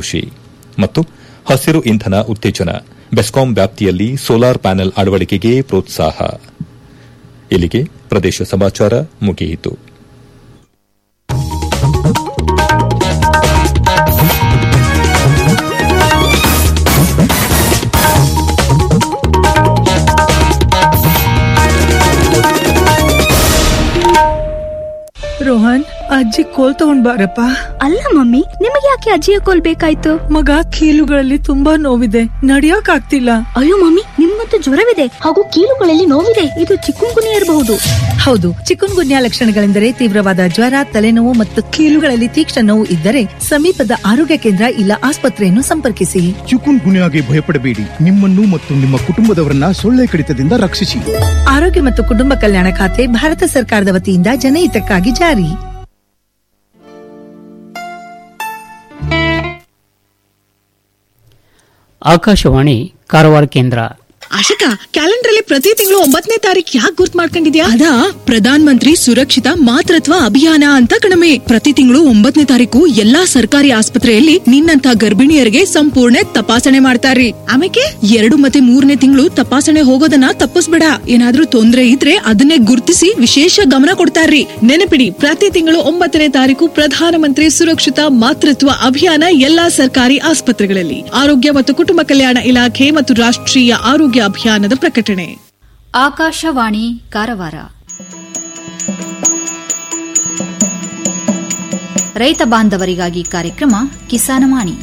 ಕೃಷಿ ಮತ್ತು ಹಸಿರು ಇಂಧನ ಉತ್ತೇಜನ ಬೆಸ್ಕಾಂ ವ್ಯಾಪ್ತಿಯಲ್ಲಿ ಸೋಲಾರ್ ಪ್ಯಾನೆಲ್ ಅಳವಡಿಕೆಗೆ ಪ್ರೋತ್ಸಾಹ ಇಲ್ಲಿಗೆ ಪ್ರದೇಶ ಸಮಾಚಾರ ಮುಗಿಯಿತು ರೋಹನ್ ಅಜ್ಜಿ ಕೋಲ್ ತಗೊಂಡ್ ಬಾರಪ್ಪ ಅಲ್ಲ ಮಮ್ಮಿ ನಿಮಗೆ ಯಾಕೆ ಅಜ್ಜಿಯ ಕೋಲ್ ಬೇಕಾಯ್ತು ಮಗ ಕೀಲುಗಳಲ್ಲಿ ತುಂಬಾ ನೋವಿದೆ ನಡಿಯಕ್ ಆಗ್ತಿಲ್ಲ ಅಯ್ಯೋ ಮಮ್ಮಿ ನಿಮ್ಮಂತೂ ಜ್ವರವಿದೆ ಹಾಗೂ ಕೀಲುಗಳಲ್ಲಿ ನೋವಿದೆ ಇದು ಚಿಕ್ಕುಂಗುನಿ ಇರಬಹುದು ಹೌದು ಚಿಕನ್ ಗುನ್ಯಾ ಲಕ್ಷಣಗಳೆಂದರೆ ತೀವ್ರವಾದ ಜ್ವರ ತಲೆನೋವು ಮತ್ತು ಕೀಲುಗಳಲ್ಲಿ ತೀಕ್ಷ್ಣ ನೋವು ಇದ್ದರೆ ಸಮೀಪದ ಆರೋಗ್ಯ ಕೇಂದ್ರ ಇಲ್ಲ ಆಸ್ಪತ್ರೆಯನ್ನು ಸಂಪರ್ಕಿಸಿ ಚಿಕುನ್ ಗುನ್ಯಾಗೆ ಭಯಪಡಬೇಡಿ ನಿಮ್ಮನ್ನು ಮತ್ತು ನಿಮ್ಮ ಕುಟುಂಬದವರನ್ನ ಸೊಳ್ಳೆ ಕಡಿತದಿಂದ ರಕ್ಷಿಸಿ ಆರೋಗ್ಯ ಮತ್ತು ಕುಟುಂಬ ಕಲ್ಯಾಣ ಖಾತೆ ಭಾರತ ಸರ್ಕಾರದ ವತಿಯಿಂದ ಜನಹಿತಕ್ಕಾಗಿ ಜಾರಿ ಆಕಾಶವಾಣಿ ಕಾರವಾರ ಕೇಂದ್ರ ಆಶಿಕಾ ಕ್ಯಾಲೆಂಡರ್ ಅಲ್ಲಿ ಪ್ರತಿ ತಿಂಗಳು ಒಂಬತ್ತನೇ ತಾರೀಕು ಯಾಕೆ ಗುರ್ತ್ ಮಾಡ್ಕೊಂಡಿದ್ಯಾ ಅದಾ ಪ್ರಧಾನ ಮಂತ್ರಿ ಸುರಕ್ಷಿತ ಮಾತೃತ್ವ ಅಭಿಯಾನ ಅಂತ ಕಣಮೆ ಪ್ರತಿ ತಿಂಗಳು ಒಂಬತ್ತನೇ ತಾರೀಕು ಎಲ್ಲಾ ಸರ್ಕಾರಿ ಆಸ್ಪತ್ರೆಯಲ್ಲಿ ನಿನ್ನಂತ ಗರ್ಭಿಣಿಯರಿಗೆ ಸಂಪೂರ್ಣ ತಪಾಸಣೆ ಮಾಡ್ತಾರ್ರಿ ಆಮೇಲೆ ಎರಡು ಮತ್ತೆ ಮೂರನೇ ತಿಂಗಳು ತಪಾಸಣೆ ಹೋಗೋದನ್ನ ತಪ್ಪಿಸ್ಬೇಡ ಏನಾದ್ರೂ ತೊಂದ್ರೆ ಇದ್ರೆ ಅದನ್ನೇ ಗುರ್ತಿಸಿ ವಿಶೇಷ ಗಮನ ಕೊಡ್ತಾರ್ರಿ ನೆನಪಿಡಿ ಪ್ರತಿ ತಿಂಗಳು ಒಂಬತ್ತನೇ ತಾರೀಕು ಪ್ರಧಾನಮಂತ್ರಿ ಸುರಕ್ಷಿತ ಮಾತೃತ್ವ ಅಭಿಯಾನ ಎಲ್ಲಾ ಸರ್ಕಾರಿ ಆಸ್ಪತ್ರೆಗಳಲ್ಲಿ ಆರೋಗ್ಯ ಮತ್ತು ಕುಟುಂಬ ಕಲ್ಯಾಣ ಇಲಾಖೆ ಮತ್ತು ರಾಷ್ಟ್ರೀಯ ಆರೋಗ್ಯ ಅಭಿಯಾನದ ಪ್ರಕಟಣೆ ಆಕಾಶವಾಣಿ ಕಾರವಾರ ರೈತ ಬಾಂಧವರಿಗಾಗಿ ಕಾರ್ಯಕ್ರಮ ಕಿಸಾನವಾಣಿ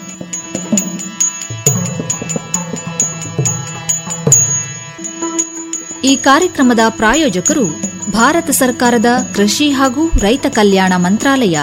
ಈ ಕಾರ್ಯಕ್ರಮದ ಪ್ರಾಯೋಜಕರು ಭಾರತ ಸರ್ಕಾರದ ಕೃಷಿ ಹಾಗೂ ರೈತ ಕಲ್ಯಾಣ ಮಂತ್ರಾಲಯ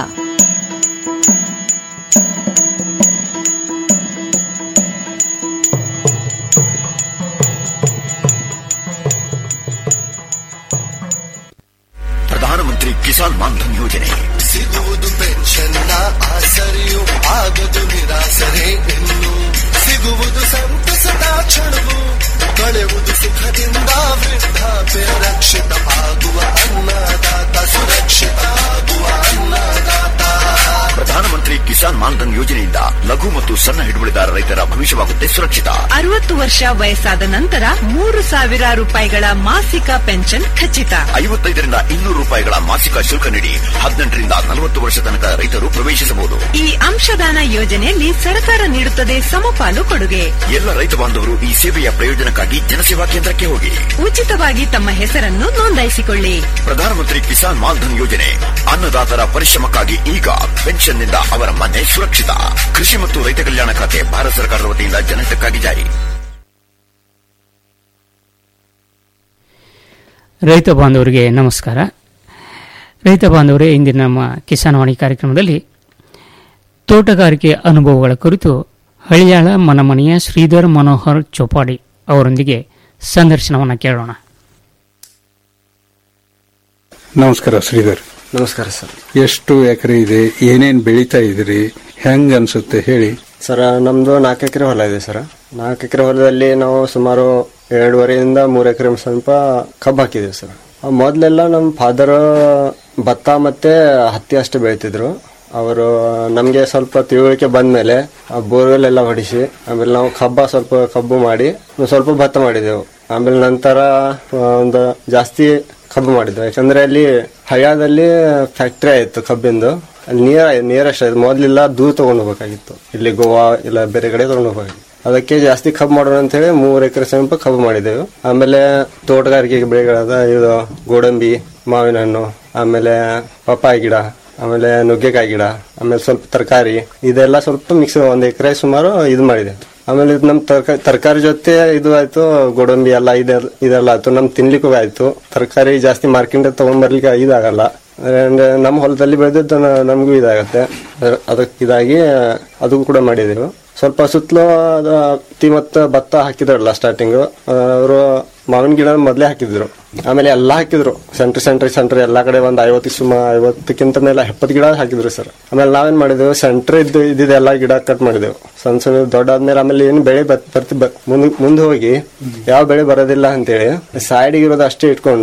ಪ್ರಧಾನಮಂತ್ರಿ ಕಿಸಾನ್ ಮಾನ್ಧನ್ ಯೋಜನೆ ಸಿಗುವುದು ಪೆನ್ಷನ್ನ ಆಸರೆಯು ಆಗದು ನಿರಾಸರೆ ಇನ್ನು ಸಿಗುವುದು ಸಂತಸದ ಕ್ಷಣವು ಕಳೆಯುವುದು ಸುಖದಿಂದ ವೃದ್ಧಾಪ್ಯ ರಕ್ಷಿತ ಆಗುವ ಅನ್ನದಾತ ಸುರಕ್ಷಿತ ಆಗುವ ಅನ್ನದಾತ ಪ್ರಧಾನಮಂತ್ರಿ ಕಿಸಾನ್ ಮಾನ್ಧನ್ ಯೋಜನೆಯಿಂದ ಲಘು ಮತ್ತು ಸಣ್ಣ ಹಿಡುವಳಿದಾರ ರೈತರ ಭವಿಷ್ಯವಾಗುತ್ತೆ ಸುರಕ್ಷಿತ ಅರವತ್ತು ವರ್ಷ ವಯಸ್ಸಾದ ನಂತರ ಮೂರು ಸಾವಿರ ರೂಪಾಯಿಗಳ ಮಾಸಿಕ ಪೆನ್ಷನ್ ಖಚಿತ ಐವತ್ತೈದರಿಂದ ಇನ್ನೂರು ರೂಪಾಯಿಗಳ ಮಾಸಿಕ ಶುಲ್ಕ ನೀಡಿ ಹದಿನೆಂಟರಿಂದ ನಲವತ್ತು ವರ್ಷ ತನಕ ರೈತರು ಪ್ರವೇಶಿಸಬಹುದು ಈ ಅಂಶದಾನ ಯೋಜನೆಯಲ್ಲಿ ಸರ್ಕಾರ ನೀಡುತ್ತದೆ ಸಮಪಾಲು ಕೊಡುಗೆ ಎಲ್ಲ ರೈತ ಬಾಂಧವರು ಈ ಸೇವೆಯ ಪ್ರಯೋಜನಕ್ಕಾಗಿ ಜನಸೇವಾ ಕೇಂದ್ರಕ್ಕೆ ಹೋಗಿ ಉಚಿತವಾಗಿ ತಮ್ಮ ಹೆಸರನ್ನು ನೋಂದಾಯಿಸಿಕೊಳ್ಳಿ ಪ್ರಧಾನಮಂತ್ರಿ ಕಿಸಾನ್ ಮಾನ್ಧನ್ ಯೋಜನೆ ಅನ್ನದಾತರ ಪರಿಶ್ರಮಕ್ಕಾಗಿ ಈಗ ಪೆನ್ಷನ್ನಿಂದ ಅವರ ಮನೆ ಸುರಕ್ಷಿತ ಕೃಷಿ ಮತ್ತು ರೈತ ಕಲ್ಯಾಣ ಖಾತೆ ಭಾರತ ಸರ್ಕಾರದ ವತಿಯಿಂದ ಜನಹಿತಕ್ಕಾಗಿ ಜಾರಿ ರೈತ ಬಾಂಧವರಿಗೆ ನಮಸ್ಕಾರ ರೈತ ಬಾಂಧವರೇ ಇಂದಿನ ನಮ್ಮ ಕಿಸಾನವಾಣಿ ಕಾರ್ಯಕ್ರಮದಲ್ಲಿ ತೋಟಗಾರಿಕೆ ಅನುಭವಗಳ ಕುರಿತು ಹಳಿಯಾಳ ಮನಮನೆಯ ಶ್ರೀಧರ್ ಮನೋಹರ್ ಚೋಪಾಡಿ ಅವರೊಂದಿಗೆ ಸಂದರ್ಶನವನ್ನು ಕೇಳೋಣ ನಮಸ್ಕಾರ ಶ್ರೀಧರ್ ನಮಸ್ಕಾರ ಸರ್ ಎಷ್ಟು ಎಕರೆ ಇದೆ ಏನೇನ್ ಬೆಳೀತಾ ಇದ್ರಿ ಹೆಂಗ್ ಅನ್ಸುತ್ತೆ ಹೇಳಿ ಸರ್ ನಮ್ದು ನಾಲ್ಕು ಎಕರೆ ಹೊಲ ಇದೆ ಸರ್ ನಾಲ್ಕು ಎಕರೆ ಹೊಲದಲ್ಲಿ ನಾವು ಸುಮಾರು ಎರಡೂವರೆಯಿಂದ ಮೂರು ಎಕರೆ ಸ್ವಲ್ಪ ಕಬ್ಬು ಹಾಕಿದ್ದೀವಿ ಸರ್ ಮೊದಲೆಲ್ಲ ನಮ್ಮ ಫಾದರ್ ಭತ್ತ ಮತ್ತೆ ಹತ್ತಿ ಅಷ್ಟೇ ಬೆಳಿತಿದ್ರು ಅವರು ನಮಗೆ ಸ್ವಲ್ಪ ತಿಳುವಳಿಕೆ ಬಂದ್ಮೇಲೆ ಆ ಬೋರ್ವೆಲ್ ಎಲ್ಲ ಹೊಡಿಸಿ ಆಮೇಲೆ ನಾವು ಕಬ್ಬ ಸ್ವಲ್ಪ ಕಬ್ಬು ಮಾಡಿ ಒಂದ್ ಸ್ವಲ್ಪ ಭತ್ತ ಮಾಡಿದೆವು ಆಮೇಲೆ ನಂತರ ಆ, ಒಂದು ಜಾಸ್ತಿ ಕಬ್ಬು ಮಾಡಿದ್ವಿ ಯಾಕಂದ್ರೆ ಅಲ್ಲಿ ಹಳ್ಯಾದಲ್ಲಿ ಫ್ಯಾಕ್ಟ್ರಿ ಆಯ್ತು ಕಬ್ಬಿಂದು ಅಲ್ಲಿ ನೀರ ನೀರಷ್ಟು ಆಯ್ತು ಮೊದ್ಲಿಲ್ಲ ದೂರ ತಗೊಂಡು ಹೋಗ್ಬೇಕಾಗಿತ್ತು ಇಲ್ಲಿ ಗೋವಾ ಇಲ್ಲ ಬೇರೆ ಕಡೆ ತಗೊಂಡು ಹೋಗ್ಬೇಕಾಗಿತ್ತು ಅದಕ್ಕೆ ಜಾಸ್ತಿ ಕಬ್ಬು ಮಾಡೋಣ ಅಂತ ಹೇಳಿ ಮೂರ್ ಎಕರೆ ಸಮೀಪ ಕಬ್ಬು ಮಾಡಿದೆವು ಆಮೇಲೆ ತೋಟಗಾರಿಕೆ ಬೆಳೆಗಳಾದ ಇದು ಗೋಡಂಬಿ ಮಾವಿನ ಹಣ್ಣು ಆಮೇಲೆ ಪಪ್ಪಾಯಿ ಗಿಡ ಆಮೇಲೆ ನುಗ್ಗೆಕಾಯಿ ಗಿಡ ಆಮೇಲೆ ಸ್ವಲ್ಪ ತರಕಾರಿ ಇದೆಲ್ಲ ಸ್ವಲ್ಪ ಮಿಕ್ಸ್ ಒಂದ್ ಎಕರೆ ಸುಮಾರು ಇದು ಮಾಡಿದೆ ಆಮೇಲೆ ಇದು ನಮ್ ತರಕಾರಿ ತರಕಾರಿ ಜೊತೆ ಇದು ಆಯ್ತು ಗೋಡಂಬಿ ಎಲ್ಲ ಇದೆ ಇದೆಲ್ಲ ಆಯ್ತು ನಮ್ ತಿನ್ಲಿಕ್ಕೂ ಆಯ್ತು ತರಕಾರಿ ಜಾಸ್ತಿ ಮಾರ್ಕೆಟ್ ತಗೊಂಡ್ ಬರ್ಲಿಕ್ಕೆ ಇದಾಗಲ್ಲ ಅಂದ್ರೆ ನಮ್ಮ ಹೊಲದಲ್ಲಿ ಬೆಳೆದಿದ್ದು ನ- ನಮಗೂ ಇದಾಗತ್ತೆ ಅದ್ರ- ಅದಕ್ಕೆ ಇದಾಗಿ ಅದು ಕೂಡ ಮಾಡಿದೆವು ಸ್ವಲ್ಪ ಸುತ್ತಲೂ ಅದು ಹತ್ತಿ ಮತ್ತು ಭತ್ತ ಹಾಕಿದ್ರಲ್ಲ ಸ್ಟಾರ್ಟಿಂಗ್ ಅವರು ಮಾವಿನ ಗಿಡ ಮೊದಲೇ ಹಾಕಿದ್ರು ಆಮೇಲೆ ಎಲ್ಲಾ ಹಾಕಿದ್ರು ಸೆಂಟ್ರ್ ಸೆಂಟ್ರ್ ಸೆಂಟ್ರ್ ಎಲ್ಲಾ ಕಡೆ ಒಂದ್ ಐವತ್ತು ಸುಮ ಐವತ್ತಕ್ಕಿಂತ ಮೇಲೆ ಎಪ್ಪತ್ತು ಗಿಡ ಹಾಕಿದ್ರು ಸರ್ ಆಮೇಲೆ ನಾವೇನ್ ಮಾಡಿದೆವು ಸೆಂಟ್ರ್ ಇದ್ದು ಇದ್ದಿದ್ದೆಲ್ಲ ಗಿಡ ಕಟ್ ಮಾಡಿದೆವು ಸಣ್ಣ ಸಣ್ಣ ದೊಡ್ಡ ಆದ್ಮೇಲೆ ಆಮೇಲೆ ಏನು ಬೆಳೆ ಬತ್ ಬರ್ತಿ ಮುಂದ್ ಮುಂದೆ ಹೋಗಿ ಯಾವ ಬೆಳೆ ಬರೋದಿಲ್ಲ ಅಂತೇಳಿ ಸೈಡ್ ಇರೋದು ಅಷ್ಟೇ ಇಟ್ಕೊಂಡು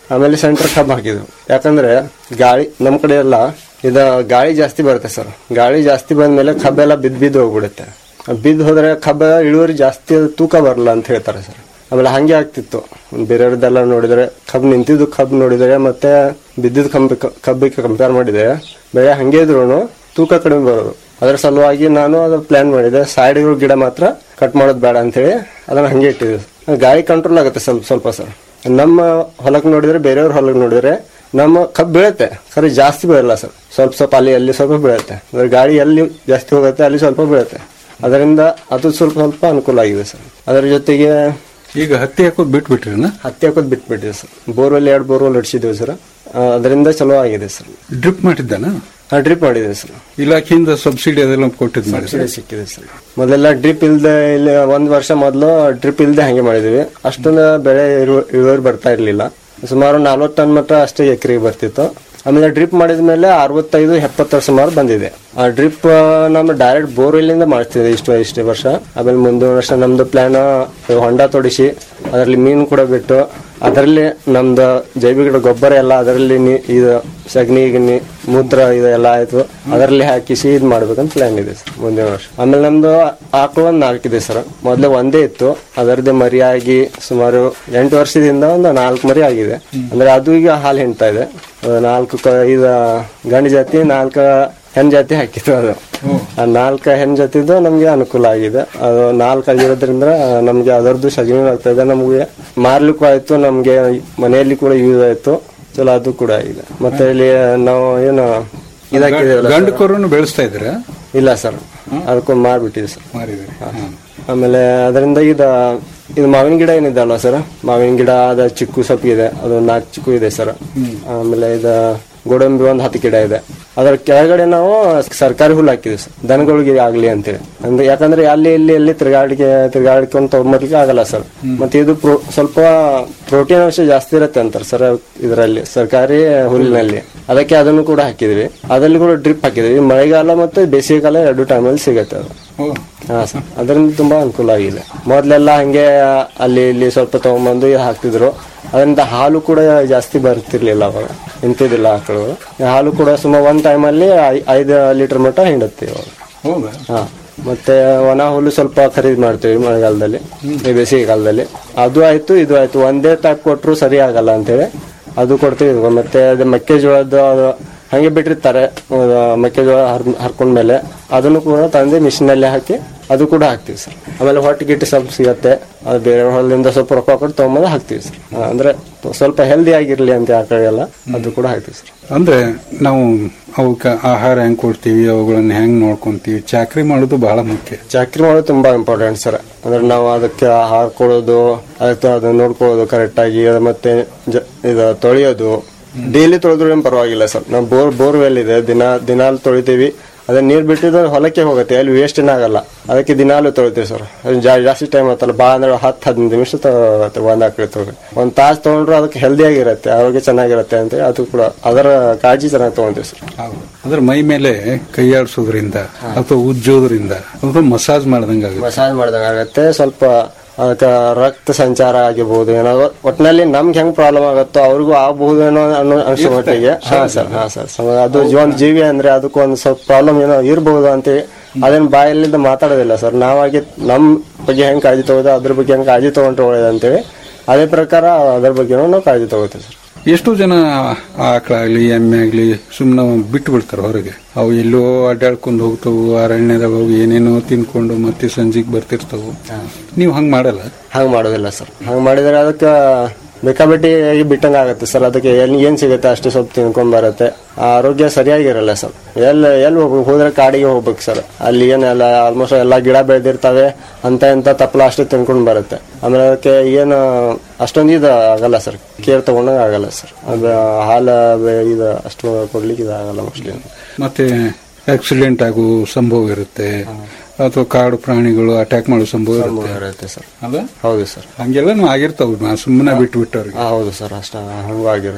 ಆಮೇಲೆ ಸೆಂಟರ್ ಕಬ್ಬು ಹಾಕಿದ್ವು ಯಾಕಂದ್ರೆ ಗಾಳಿ ನಮ್ಮ ಕಡೆ ಎಲ್ಲ ಇದು ಗಾಳಿ ಜಾಸ್ತಿ ಬರುತ್ತೆ ಸರ್ ಗಾಳಿ ಜಾಸ್ತಿ ಬಂದ್ಮೇಲೆ ಕಬ್ಬೆಲ್ಲ ಬಿದ್ದು ಬಿದ್ದು ಹೋಗ್ಬಿಡುತ್ತೆ ಬಿದ್ದು ಹೋದ್ರೆ ಕಬ್ಬ ಇಳುವರಿ ಜಾಸ್ತಿ ತೂಕ ಬರಲ್ಲ ಅಂತ ಹೇಳ್ತಾರೆ ಸರ್ ಆಮೇಲೆ ಹಂಗೆ ಆಗ್ತಿತ್ತು ಬೇರೆಯವ್ರದ್ದೆಲ್ಲ ನೋಡಿದ್ರೆ ಕಬ್ಬು ನಿಂತಿದ್ದು ಕಬ್ಬು ನೋಡಿದರೆ ಮತ್ತೆ ಬಿದ್ದಿದ್ದು ಕಬ್ಬು ಕಬ್ಬಿಗೆ ಕಂಪೇರ್ ಮಾಡಿದರೆ ಬೆಳೆ ಹಂಗೆ ಇದ್ರು ತೂಕ ಕಡಿಮೆ ಬರೋದು ಅದರ ಸಲುವಾಗಿ ನಾನು ಅದು ಪ್ಲಾನ್ ಮಾಡಿದೆ ಸೈಡ್ ಇರೋ ಗಿಡ ಮಾತ್ರ ಕಟ್ ಮಾಡೋದು ಬೇಡ ಅಂತೇಳಿ ಅದನ್ನ ಹಂಗೆ ಇಟ್ಟಿದ್ದೆ ಗಾಳಿ ಕಂಟ್ರೋಲ್ ಆಗುತ್ತೆ ಸ್ವಲ್ಪ ಸ್ವಲ್ಪ ಸರ್ ನಮ್ಮ ಹೊಲಕ್ಕೆ ನೋಡಿದ್ರೆ ಬೇರೆಯವ್ರ ಹೊಲಕ್ಕೆ ನೋಡಿದ್ರೆ ನಮ್ಮ ಕಬ್ಬು ಬೀಳುತ್ತೆ ಖರೆ ಜಾಸ್ತಿ ಬೀಳಲ್ಲ ಸರ್ ಸ್ವಲ್ಪ ಸ್ವಲ್ಪ ಅಲ್ಲಿ ಅಲ್ಲಿ ಸ್ವಲ್ಪ ಬೀಳುತ್ತೆ ಅಂದ್ರೆ ಗಾಳಿ ಎಲ್ಲಿ ಜಾಸ್ತಿ ಹೋಗುತ್ತೆ ಅಲ್ಲಿ ಸ್ವಲ್ಪ ಬೀಳುತ್ತೆ ಅದರಿಂದ ಅದು ಸ್ವಲ್ಪ ಸ್ವಲ್ಪ ಅನುಕೂಲ ಆಗಿದೆ ಸರ್ ಅದರ ಜೊತೆಗೆ ಈಗ ಹತ್ತಿ ಹಾಕೋದು ಬಿಟ್ಬಿಟ್ರಿನ ಹತ್ತಿ ಹಾಕೋದು ಬಿಟ್ಬಿಟ್ಟಿದೆ ಸರ್ ಬೋರ್ವೆಲ್ ಎರಡು ಬೋರ್ವೆಲ್ ಹೊಡಿಸಿದ್ದೇವೆ ಸರ್ ಆ, ಅದರಿಂದ ಚಲೋ ಆಗಿದೆ ಸರ್ ಡ್ರಿಪ್ ಮಾಡಿದ್ದಾನ ಡ್ರಿಪ್ ಮಾಡಿದೆ ಸರ್ ಇಲಾಖೆಯಿಂದ ಸಬ್ಸಿಡಿ ಅದೆಲ್ಲ ಕೊಟ್ಟಿದ್ ಮಾಡಿ ಸಬ್ಸಿಡಿ ಸಿಕ್ಕಿದೆ ಸರ್ ಮೊದಲೆಲ್ಲ ಡ್ರಿಪ್ ಇಲ್ದೆ ಇಲ್ಲಿ ಒಂದ್ ವರ್ಷ ಮೊದಲು ಡ್ರಿಪ್ ಇಲ್ದೆ ಹಂಗೆ ಮಾಡಿದ್ವಿ ಅಷ್ಟೊಂದು ಬೆಳೆ ಇರು- ಇಳುವರಿ ಬರ್ತಾ ಇರ್ಲಿಲ್ಲ ಸುಮಾರು ನಲ್ವತ್ತು ಟನ್ ಮಟ್ಟ ಅಷ್ಟೇ ಎಕರೆಗೆ ಬರ್ತಿತ್ತು ಆಮೇಲೆ ಡ್ರಿಪ್ ಮಾಡಿದ ಮೇಲೆ ಅರವತ್ತೈದು ಎಪ್ಪತ್ತರ ಸುಮಾರು ಬಂದಿದೆ ಆ ಡ್ರಿಪ್ ನಮ್ಮ ಡೈರೆಕ್ಟ್ ಬೋರ್ವೆಲ್ ಇಂದ ಮಾಡ್ತಿದ್ದೆ ಇಷ್ಟು ಇಷ್ಟೇ ವರ್ಷ ಆಮೇಲೆ ಮುಂದಿನ ವರ್ಷ ನಮ್ದು ಪ್ಲಾನ್ ಹೊಂಡ ತೊಡಿಸಿ ಅದರಲ್ಲಿ ಮೀನು ಕೂಡ ಬಿಟ್ಟು ಅದರಲ್ಲಿ ನಮ್ದು ಜೈವಿಕ ಗೊಬ್ಬರ ಎಲ್ಲ ಅದರಲ್ಲಿ ನೀ- ಇದು ಸಗಣಿ ಗಿಣಿ ಮೂತ್ರ ಇದು ಎಲ್ಲ ಆಯ್ತು ಅದರಲ್ಲಿ ಹಾಕಿಸಿ ಇದು ಮಾಡ್ಬೇಕಂತ ಪ್ಲಾನ್ ಇದೆ ಸರ್ ಮುಂದಿನ ವರ್ಷ ಆಮೇಲೆ ನಮ್ದು ಆಕಳು ಒಂದು ನಾಲ್ಕಿದೆ ಸರ್ ಮೊದಲೇ ಒಂದೇ ಇತ್ತು ಅದರದ್ದೇ ಮರಿ ಆಗಿ ಸುಮಾರು ಎಂಟು ವರ್ಷದಿಂದ ಒಂದು ನಾಲ್ಕು ಮರಿ ಆಗಿದೆ ಅಂದ್ರೆ ಅದು ಈಗ ಹಾಲು ಹಿಂಡ್ತಾ ಇದೆ ಅದು ನಾಲ್ಕು ಕ- ಇದು ಗಂಡು ಜಾತಿ ನಾಲ್ಕು ಹೆಣ್ ಜಾತಿ ಹಾಕಿತ್ತು ಅದು ಆ ನಾಲ್ಕು ಹೆಣ್ ಜಾತಿದ್ದು ನಮ್ಗೆ ಅನುಕೂಲ ಆಗಿದೆ ಅದು ನಾಲ್ಕು ಆಗಿರೋದ್ರಿಂದ ನಮ್ಗೆ ಅದರದ್ದು ಸಗಣಿ ಆಗ್ತಾ ಇದೆ ನಮ್ಗೆ ಮಾರ್ಲಿಕ್ಕೂ ಆಯ್ತು ನಮ್ಗೆ ಮನೆಯಲ್ಲಿ ಕೂಡ ಯೂಸ್ ಆಯ್ತು ಚಲೋ ಅದು ಕೂಡ ಆಗಿದೆ ಮತ್ತೆ ಇಲ್ಲಿ ನಾವು ಏನು ಇದಾಕಿದೇವಲ್ಲ ಗಂಡು ಸರ್? ಕರುನು ಬೆಳೆಸ್ತಾ ಇದ್ದೀರಾ ಇಲ್ಲ ಸರ್ ಅದಕ್ಕೊಂದು ಮಾರ್ಬಿಟ್ಟಿದೆ ಸರ್ ಮಾರಿದ್ರಿ ಆಮೇಲೆ ಅದರಿಂದ ಇದ ಇದು ಮಾವಿನ ಗಿಡ ಏನಿದೆ ಅಲ್ವಾ ಸರ್ ಮಾವಿನ ಗಿಡ ಅದ ಚಿಕ್ಕು ಸೊಪ್ಪು ಇದೆ ಅದು ನಾಲ್ಕು ಚಿಕ್ಕು ಇದೆ ಸರ್ ಆಮೇಲೆ ಇದ ಗೋಡಂಬಿ ಒಂದು ಹತ್ತು ಗಿಡ ಇದೆ ಅದರ ಕೆಳಗಡೆ ನಾವು ಸರ್ಕಾರಿ ಹುಲ್ಲು ಹಾಕಿದ್ವಿ ಸರ್ ದನಗಳಿಗೆ ಆಗ್ಲಿ ಅಂತೇಳಿ ಅಂದ್ರೆ ಯಾಕಂದ್ರೆ ಅಲ್ಲಿ ಇಲ್ಲಿ ಎಲ್ಲಿ ತಿರ್ಗಾಡಿಕೆ ತಿರ್ಗಾಡ್ಕೊಂಡು ತಗೊಂಬರ್ಲಿಕ್ಕೆ ಆಗಲ್ಲ ಸರ್ ಮತ್ತೆ ಇದು ಪ್ರೋ- ಸ್ವಲ್ಪ ಪ್ರೋಟೀನ್ ಅಂಶ ಜಾಸ್ತಿ ಇರುತ್ತೆ ಅಂತಾರೆ ಸರ್ ಇದರಲ್ಲಿ ಸರ್ಕಾರಿ ಹುಲ್ಲಿನಲ್ಲಿ ಅದಕ್ಕೆ ಅದನ್ನು ಕೂಡ ಹಾಕಿದ್ವಿ ಅದಲ್ಲಿ ಕೂಡ ಡ್ರಿಪ್ ಹಾಕಿದ್ವಿ ಮಳೆಗಾಲ ಮತ್ತೆ ಬೇಸಿಗೆಗಾಲ ಎರಡು ಟೈಮಲ್ಲಿ ಸಿಗುತ್ತೆ ಅದು ಹಾ ಸರ್ ಅದರಿಂದ ತುಂಬಾ ಅನುಕೂಲ ಆಗಿದೆ ಮೊದ್ಲೆಲ್ಲ ಹಂಗೆ ಅಲ್ಲಿ ಇಲ್ಲಿ ಸ್ವಲ್ಪ ತಗೊಂಬಂದು ಇದು ಹಾಕ್ತಿದ್ರು ಅದರಿಂದ ಹಾಲು ಕೂಡ ಜಾಸ್ತಿ ಬರ್ತಿರ್ಲಿಲ್ಲ ಅವಾಗ ನಿಂತಿದ್ದಿಲ್ಲ ಆಕಳು ಹಾಲು ಕೂಡ ಸುಮಾರು ಒಂದ್ ಟೈಮಲ್ಲಿ ಐದು ಲೀಟರ್ ಮಟ್ಟ ಹಿಂಡುತ್ತೆ ಇವಾಗ ಹೌದಾ ಹಾ ಮತ್ತೆ ಒಣ ಹುಲ್ಲು ಸ್ವಲ್ಪ ಖರೀದಿ ಮಾಡ್ತೀವಿ ಮಳೆಗಾಲದಲ್ಲಿ ಈ ಬೇಸಿಗೆ ಕಾಲದಲ್ಲಿ ಅದು ಆಯ್ತು ಇದು ಆಯ್ತು ಒಂದೇ ಟೈಪ್ ಕೊಟ್ರು ಸರಿ ಆಗಲ್ಲ ಅಂತೇಳಿ ಅದು ಕೊಡ್ತೀವಿ ಮತ್ತೆ ಅದು ಮೆಕ್ಕೆಜೋಳದ ಅದು ಹಂಗೆ ಬಿಟ್ಟಿರ್ತಾರೆ ಅದು ಮೆಕ್ಕೆಜೋಳ ಹರ್ ಹರ್ಕೊಂಡ್ಮೇಲೆ ಅದನ್ನು ಕೂಡ ತಂದು ಮಿಷಿನ್ ಅಲ್ಲಿ ಹಾಕಿ ಅದು ಕೂಡ ಹಾಕ್ತಿವಿ ಸರ್ ಆಮೇಲೆ ಹೊಟ್ಟೆ ಗಿಟ್ಟು ಸ್ವಲ್ಪ ಸಿಗತ್ತೆ ಅದು ಬೇರೆ ಹೊಲದಿಂದ ಸ್ವಲ್ಪ ರೊಕ್ಕ ಕೊಟ್ಟು ತಗೊಂಬಂದು ಹಾಕ್ತಿವಿ ಸರ್ ಆ, ಅಂದ್ರೆ ಸ್ವಲ್ಪ ಹೆಲ್ದಿ ಆಗಿರ್ಲಿ ಅಂತ ಯಾಕಾಗಲ್ಲ ಅದು ಕೂಡ ಹಾಕ್ತಿವಿ ಸರ್ ಅಂದ್ರೆ ನಾವು ಅವಕ್ಕೆ ಆಹಾರ ಹೆಂಗ್ ಕೊಡ್ತೀವಿ ಅವುಗಳನ್ನ ಹೆಂಗ್ ನೋಡ್ಕೊಂತೀವಿ ಚಾಕ್ರಿ ಮಾಡೋದು ಬಹಳ ಮುಖ್ಯ ಚಾಕ್ರಿ ಮಾಡೋದು ತುಂಬಾ ಇಂಪಾರ್ಟೆಂಟ್ ಸರ್ ಅಂದ್ರೆ ನಾವು ಅದಕ್ಕೆ ಆಹಾರ ಕೊಡೋದು ಅದಕ್ಕೆ ಅದನ್ನ ನೋಡ್ಕೊಳ್ಳೋದು ಕರೆಕ್ಟ್ ಆಗಿ ಅದು ಮತ್ತೆ ಜ- ಇದು ತೊಳೆಯೋದು ಡೈಲಿ ತೊಳೆದ್ರು ಏನ್ ಪರವಾಗಿಲ್ಲ ಸರ್ ನಾವು ಬೋರ್ ಬೋರ್ವೆಲ್ ಇದೆ ದಿನ ದಿನಾಲು ತೊಳಿತೀವಿ ಅದೇ ನೀರ್ ಬಿಟ್ಟಿದ್ದು ಹೊಲಕ್ಕೆ ಹೋಗುತ್ತೆ ಅಲ್ಲಿ ವೇಸ್ಟ್ ಆಗಲ್ಲ ಅದಕ್ಕೆ ದಿನಾಲು ತೊಳಿತೀವಿ ಸರ್ ಅದು ಜಾ- ಜಾಸ್ತಿ ಟೈಮ್ ಆತಲ್ಲ ಬಾ ಅಂದ್ರೆ ಹತ್ತು ಹದಿನೈದು ನಿಮಿಷ ತಗೋತ್ತೆ ಒಂದ್ ಆಕಳಿ ತಗೋ ಒಂದ್ ತಾಸು ತಗೊಂಡ್ರು ಅದಕ್ಕೆ ಹೆಲ್ದಿ ಆಗಿರುತ್ತೆ ಆರೋಗ್ಯ ಚೆನ್ನಾಗಿರುತ್ತೆ ಅಂತ ಅದು ಕೂಡ ಅದರ ಕಾಳಜಿ ಚೆನ್ನಾಗಿ ತಗೊಂತೀವಿ ಸರ್ ಅದ್ರ ಮೈ ಮೇಲೆ ಕೈಯಾಡಿಸೋದ್ರಿಂದ ಅಥವಾ ಉಜ್ಜೋದ್ರಿಂದ ಅಥವಾ ಮಸಾಜ್ ಮಾಡ್ದಂಗ ಮಸಾಜ್ ಮಾಡ್ದಂಗ ಆಗತ್ತೆ ಸ್ವಲ್ಪ ಅದಕ್ಕೆ ರಕ್ತ ಸಂಚಾರ ಆಗಿರ್ಬೋದು ಏನೋ ಒಟ್ಟಿನಲ್ಲಿ ನಮ್ಗೆ ಹೆಂಗ್ ಪ್ರಾಬ್ಲಮ್ ಆಗುತ್ತೋ ಅವ್ರಿಗೂ ಆಗಬಹುದು ಏನೋ ಅನ್ನೋ ಅನ್ಸೋ ಮಟ್ಟಿಗೆ ಹಾ ಸರ್ ಹಾ ಸರ್ ಸೊ ಅದು ಒಂದು ಜೀವಿ ಅಂದ್ರೆ ಅದಕ್ಕೆ ಒಂದು ಸ್ವಲ್ಪ ಪ್ರಾಬ್ಲಮ್ ಏನೋ ಇರಬಹುದು ಅಂತ ಅದೇನ್ ಬಾಯಲ್ಲಿಂದ ಮಾತಾಡೋದಿಲ್ಲ ಸರ್ ನಾವಾಗಿ ನಮ್ ಬಗ್ಗೆ ಹೆಂಗ್ ಕಾಳಜಿ ತಗೋದು ಅದ್ರ ಬಗ್ಗೆ ಹೆಂಗ್ ಕಾಳಜಿ ತಗೊಂಡ್ರೆ ಒಳ್ಳೇದು ಅಂತೇಳಿ ಅದೇ ಪ್ರಕಾರ ಅದ್ರ ಬಗ್ಗೆ ನಾವು ಕಾಳಜಿ ತಗೋತೀವಿ ಸರ್ ಎಷ್ಟೋ ಜನ ಆಕಳಾಗ್ಲಿ ಎಮ್ಮೆ ಆಗ್ಲಿ ಸುಮ್ಮನೆ ಬಿಟ್ಟು ಬಿಡ್ತಾರೆ ಹೊರಗೆ ಅವು ಎಲ್ಲೋ ಅಡ್ಡಾಡ್ಕೊಂಡು ಹೋಗ್ತಾವು ಅರಣ್ಯದಾಗ ಹೋಗಿ ಏನೇನೋ ತಿನ್ಕೊಂಡು ಮತ್ತೆ ಸಂಜೆಗೆ ಬರ್ತಿರ್ತಾವು ನೀವು ಹಂಗ್ ಮಾಡಲ್ಲ ಹಂಗ್ ಮಾಡೋದಿಲ್ಲ ಸರ್ ಹಂಗ್ ಮಾಡಿದ್ರೆ ಅದಕ್ಕೆ ಬೇಕಾಬಿಟ್ಟಿ ಬಿಟ್ಟಂಗ ಆಗುತ್ತೆ ಸರ್ ಅದಕ್ಕೆ ಏನ್ ಏನ್ ಸಿಗುತ್ತೆ ಅಷ್ಟೇ ಸ್ವಲ್ಪ ತಿನ್ಕೊಂಡ್ ಬರುತ್ತೆ ಆ ಆರೋಗ್ಯ ಸರಿಯಾಗಿರಲ್ಲ ಸರ್ ಎಲ್ ಎಲ್ಲಿ ಹೋಗ್ಬೇಕು ಹೋದ್ರೆ ಕಾಡಿಗೆ ಹೋಗ್ಬೇಕು ಸರ್ ಅಲ್ಲಿ ಏನೆಲ್ಲ ಆಲ್ಮೋಸ್ಟ್ ಎಲ್ಲಾ ಗಿಡ ಬೆಳೆದಿರ್ತವೆ ಅಂತ ಎಂತ ತಪ್ಪಲ ಅಷ್ಟೇ ತಿನ್ಕೊಂಡ್ ಬರುತ್ತೆ ಆಮೇಲೆ ಅದಕ್ಕೆ ಏನು ಅಷ್ಟೊಂದು ಇದು ಆಗಲ್ಲ ಸರ್ ಕೇರ್ ತಗೊಂಡಂಗ ಆಗಲ್ಲ ಸರ್ ಅದು ಹಾಲ ಬೆ- ಇದು ಅಷ್ಟು ಕೊಡ್ಲಿಕ್ಕೆ ಇದು ಆಗಲ್ಲ ಮೋಸ್ಟ್ಲಿ ಮತ್ತೆ ಆಕ್ಸಿಡೆಂಟ್ ಆಗೋ ಸಂಭವ ಇರುತ್ತೆ ಅಥವಾ ಕಾಡು ಪ್ರಾಣಿಗಳು ಅಟ್ಯಾಕ್ ಮಾಡೋ ಸಂಭವ ಇರುತ್ತೆ ಇರುತ್ತೆ ಸರ್ ಅಲ್ಲ ಹೌದು ಸರ್ ಹಂಗೆಲ್ಲ ಆಗಿರ್ತಾವ ಸುಮ್ಮನೆ ಬಿಟ್ಟು ಬಿಟ್ಟವ್ರಿಗೆ ಹೌದು ಸರ್ ಅಷ್ಟ ಹಂಗೂ ಆಗಿರುತ್ತೆ ಸರ್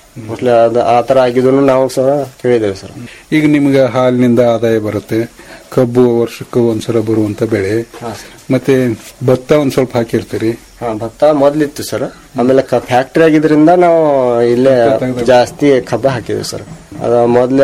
ಮೋಸ್ಟ್ಲಿ ಅದು ಆ ತರ ಆಗಿದ್ರು ನಾವು ಸಹ ಕೇಳಿದ್ದೇವೆ ಸರ್ ಈಗ ನಿಮ್ಗೆ ಹಾಲಿನಿಂದ ಆದಾಯ ಬರುತ್ತೆ ಕಬ್ಬು ವರ್ಷಕ್ಕೆ ಒಂದ್ಸಲ ಬರುವಂತ ಬೆಳೆ ಮತ್ತೆ ಭತ್ತ ಒಂದ್ ಸ್ವಲ್ಪ ಹಾಕಿರ್ತೀರಿ ಹಾ ಭತ್ತ ಮೊದ್ಲಿತ್ತು ಸರ್ ಆಮೇಲೆ ಫ್ಯಾಕ್ಟ್ರಿ ಆಗಿದ್ರಿಂದ ನಾವು ಇಲ್ಲೇ ಜಾಸ್ತಿ ಕಬ್ಬ ಹಾಕಿದ್ವಿ ಸರ್ ಅದ ಮೊದ್ಲ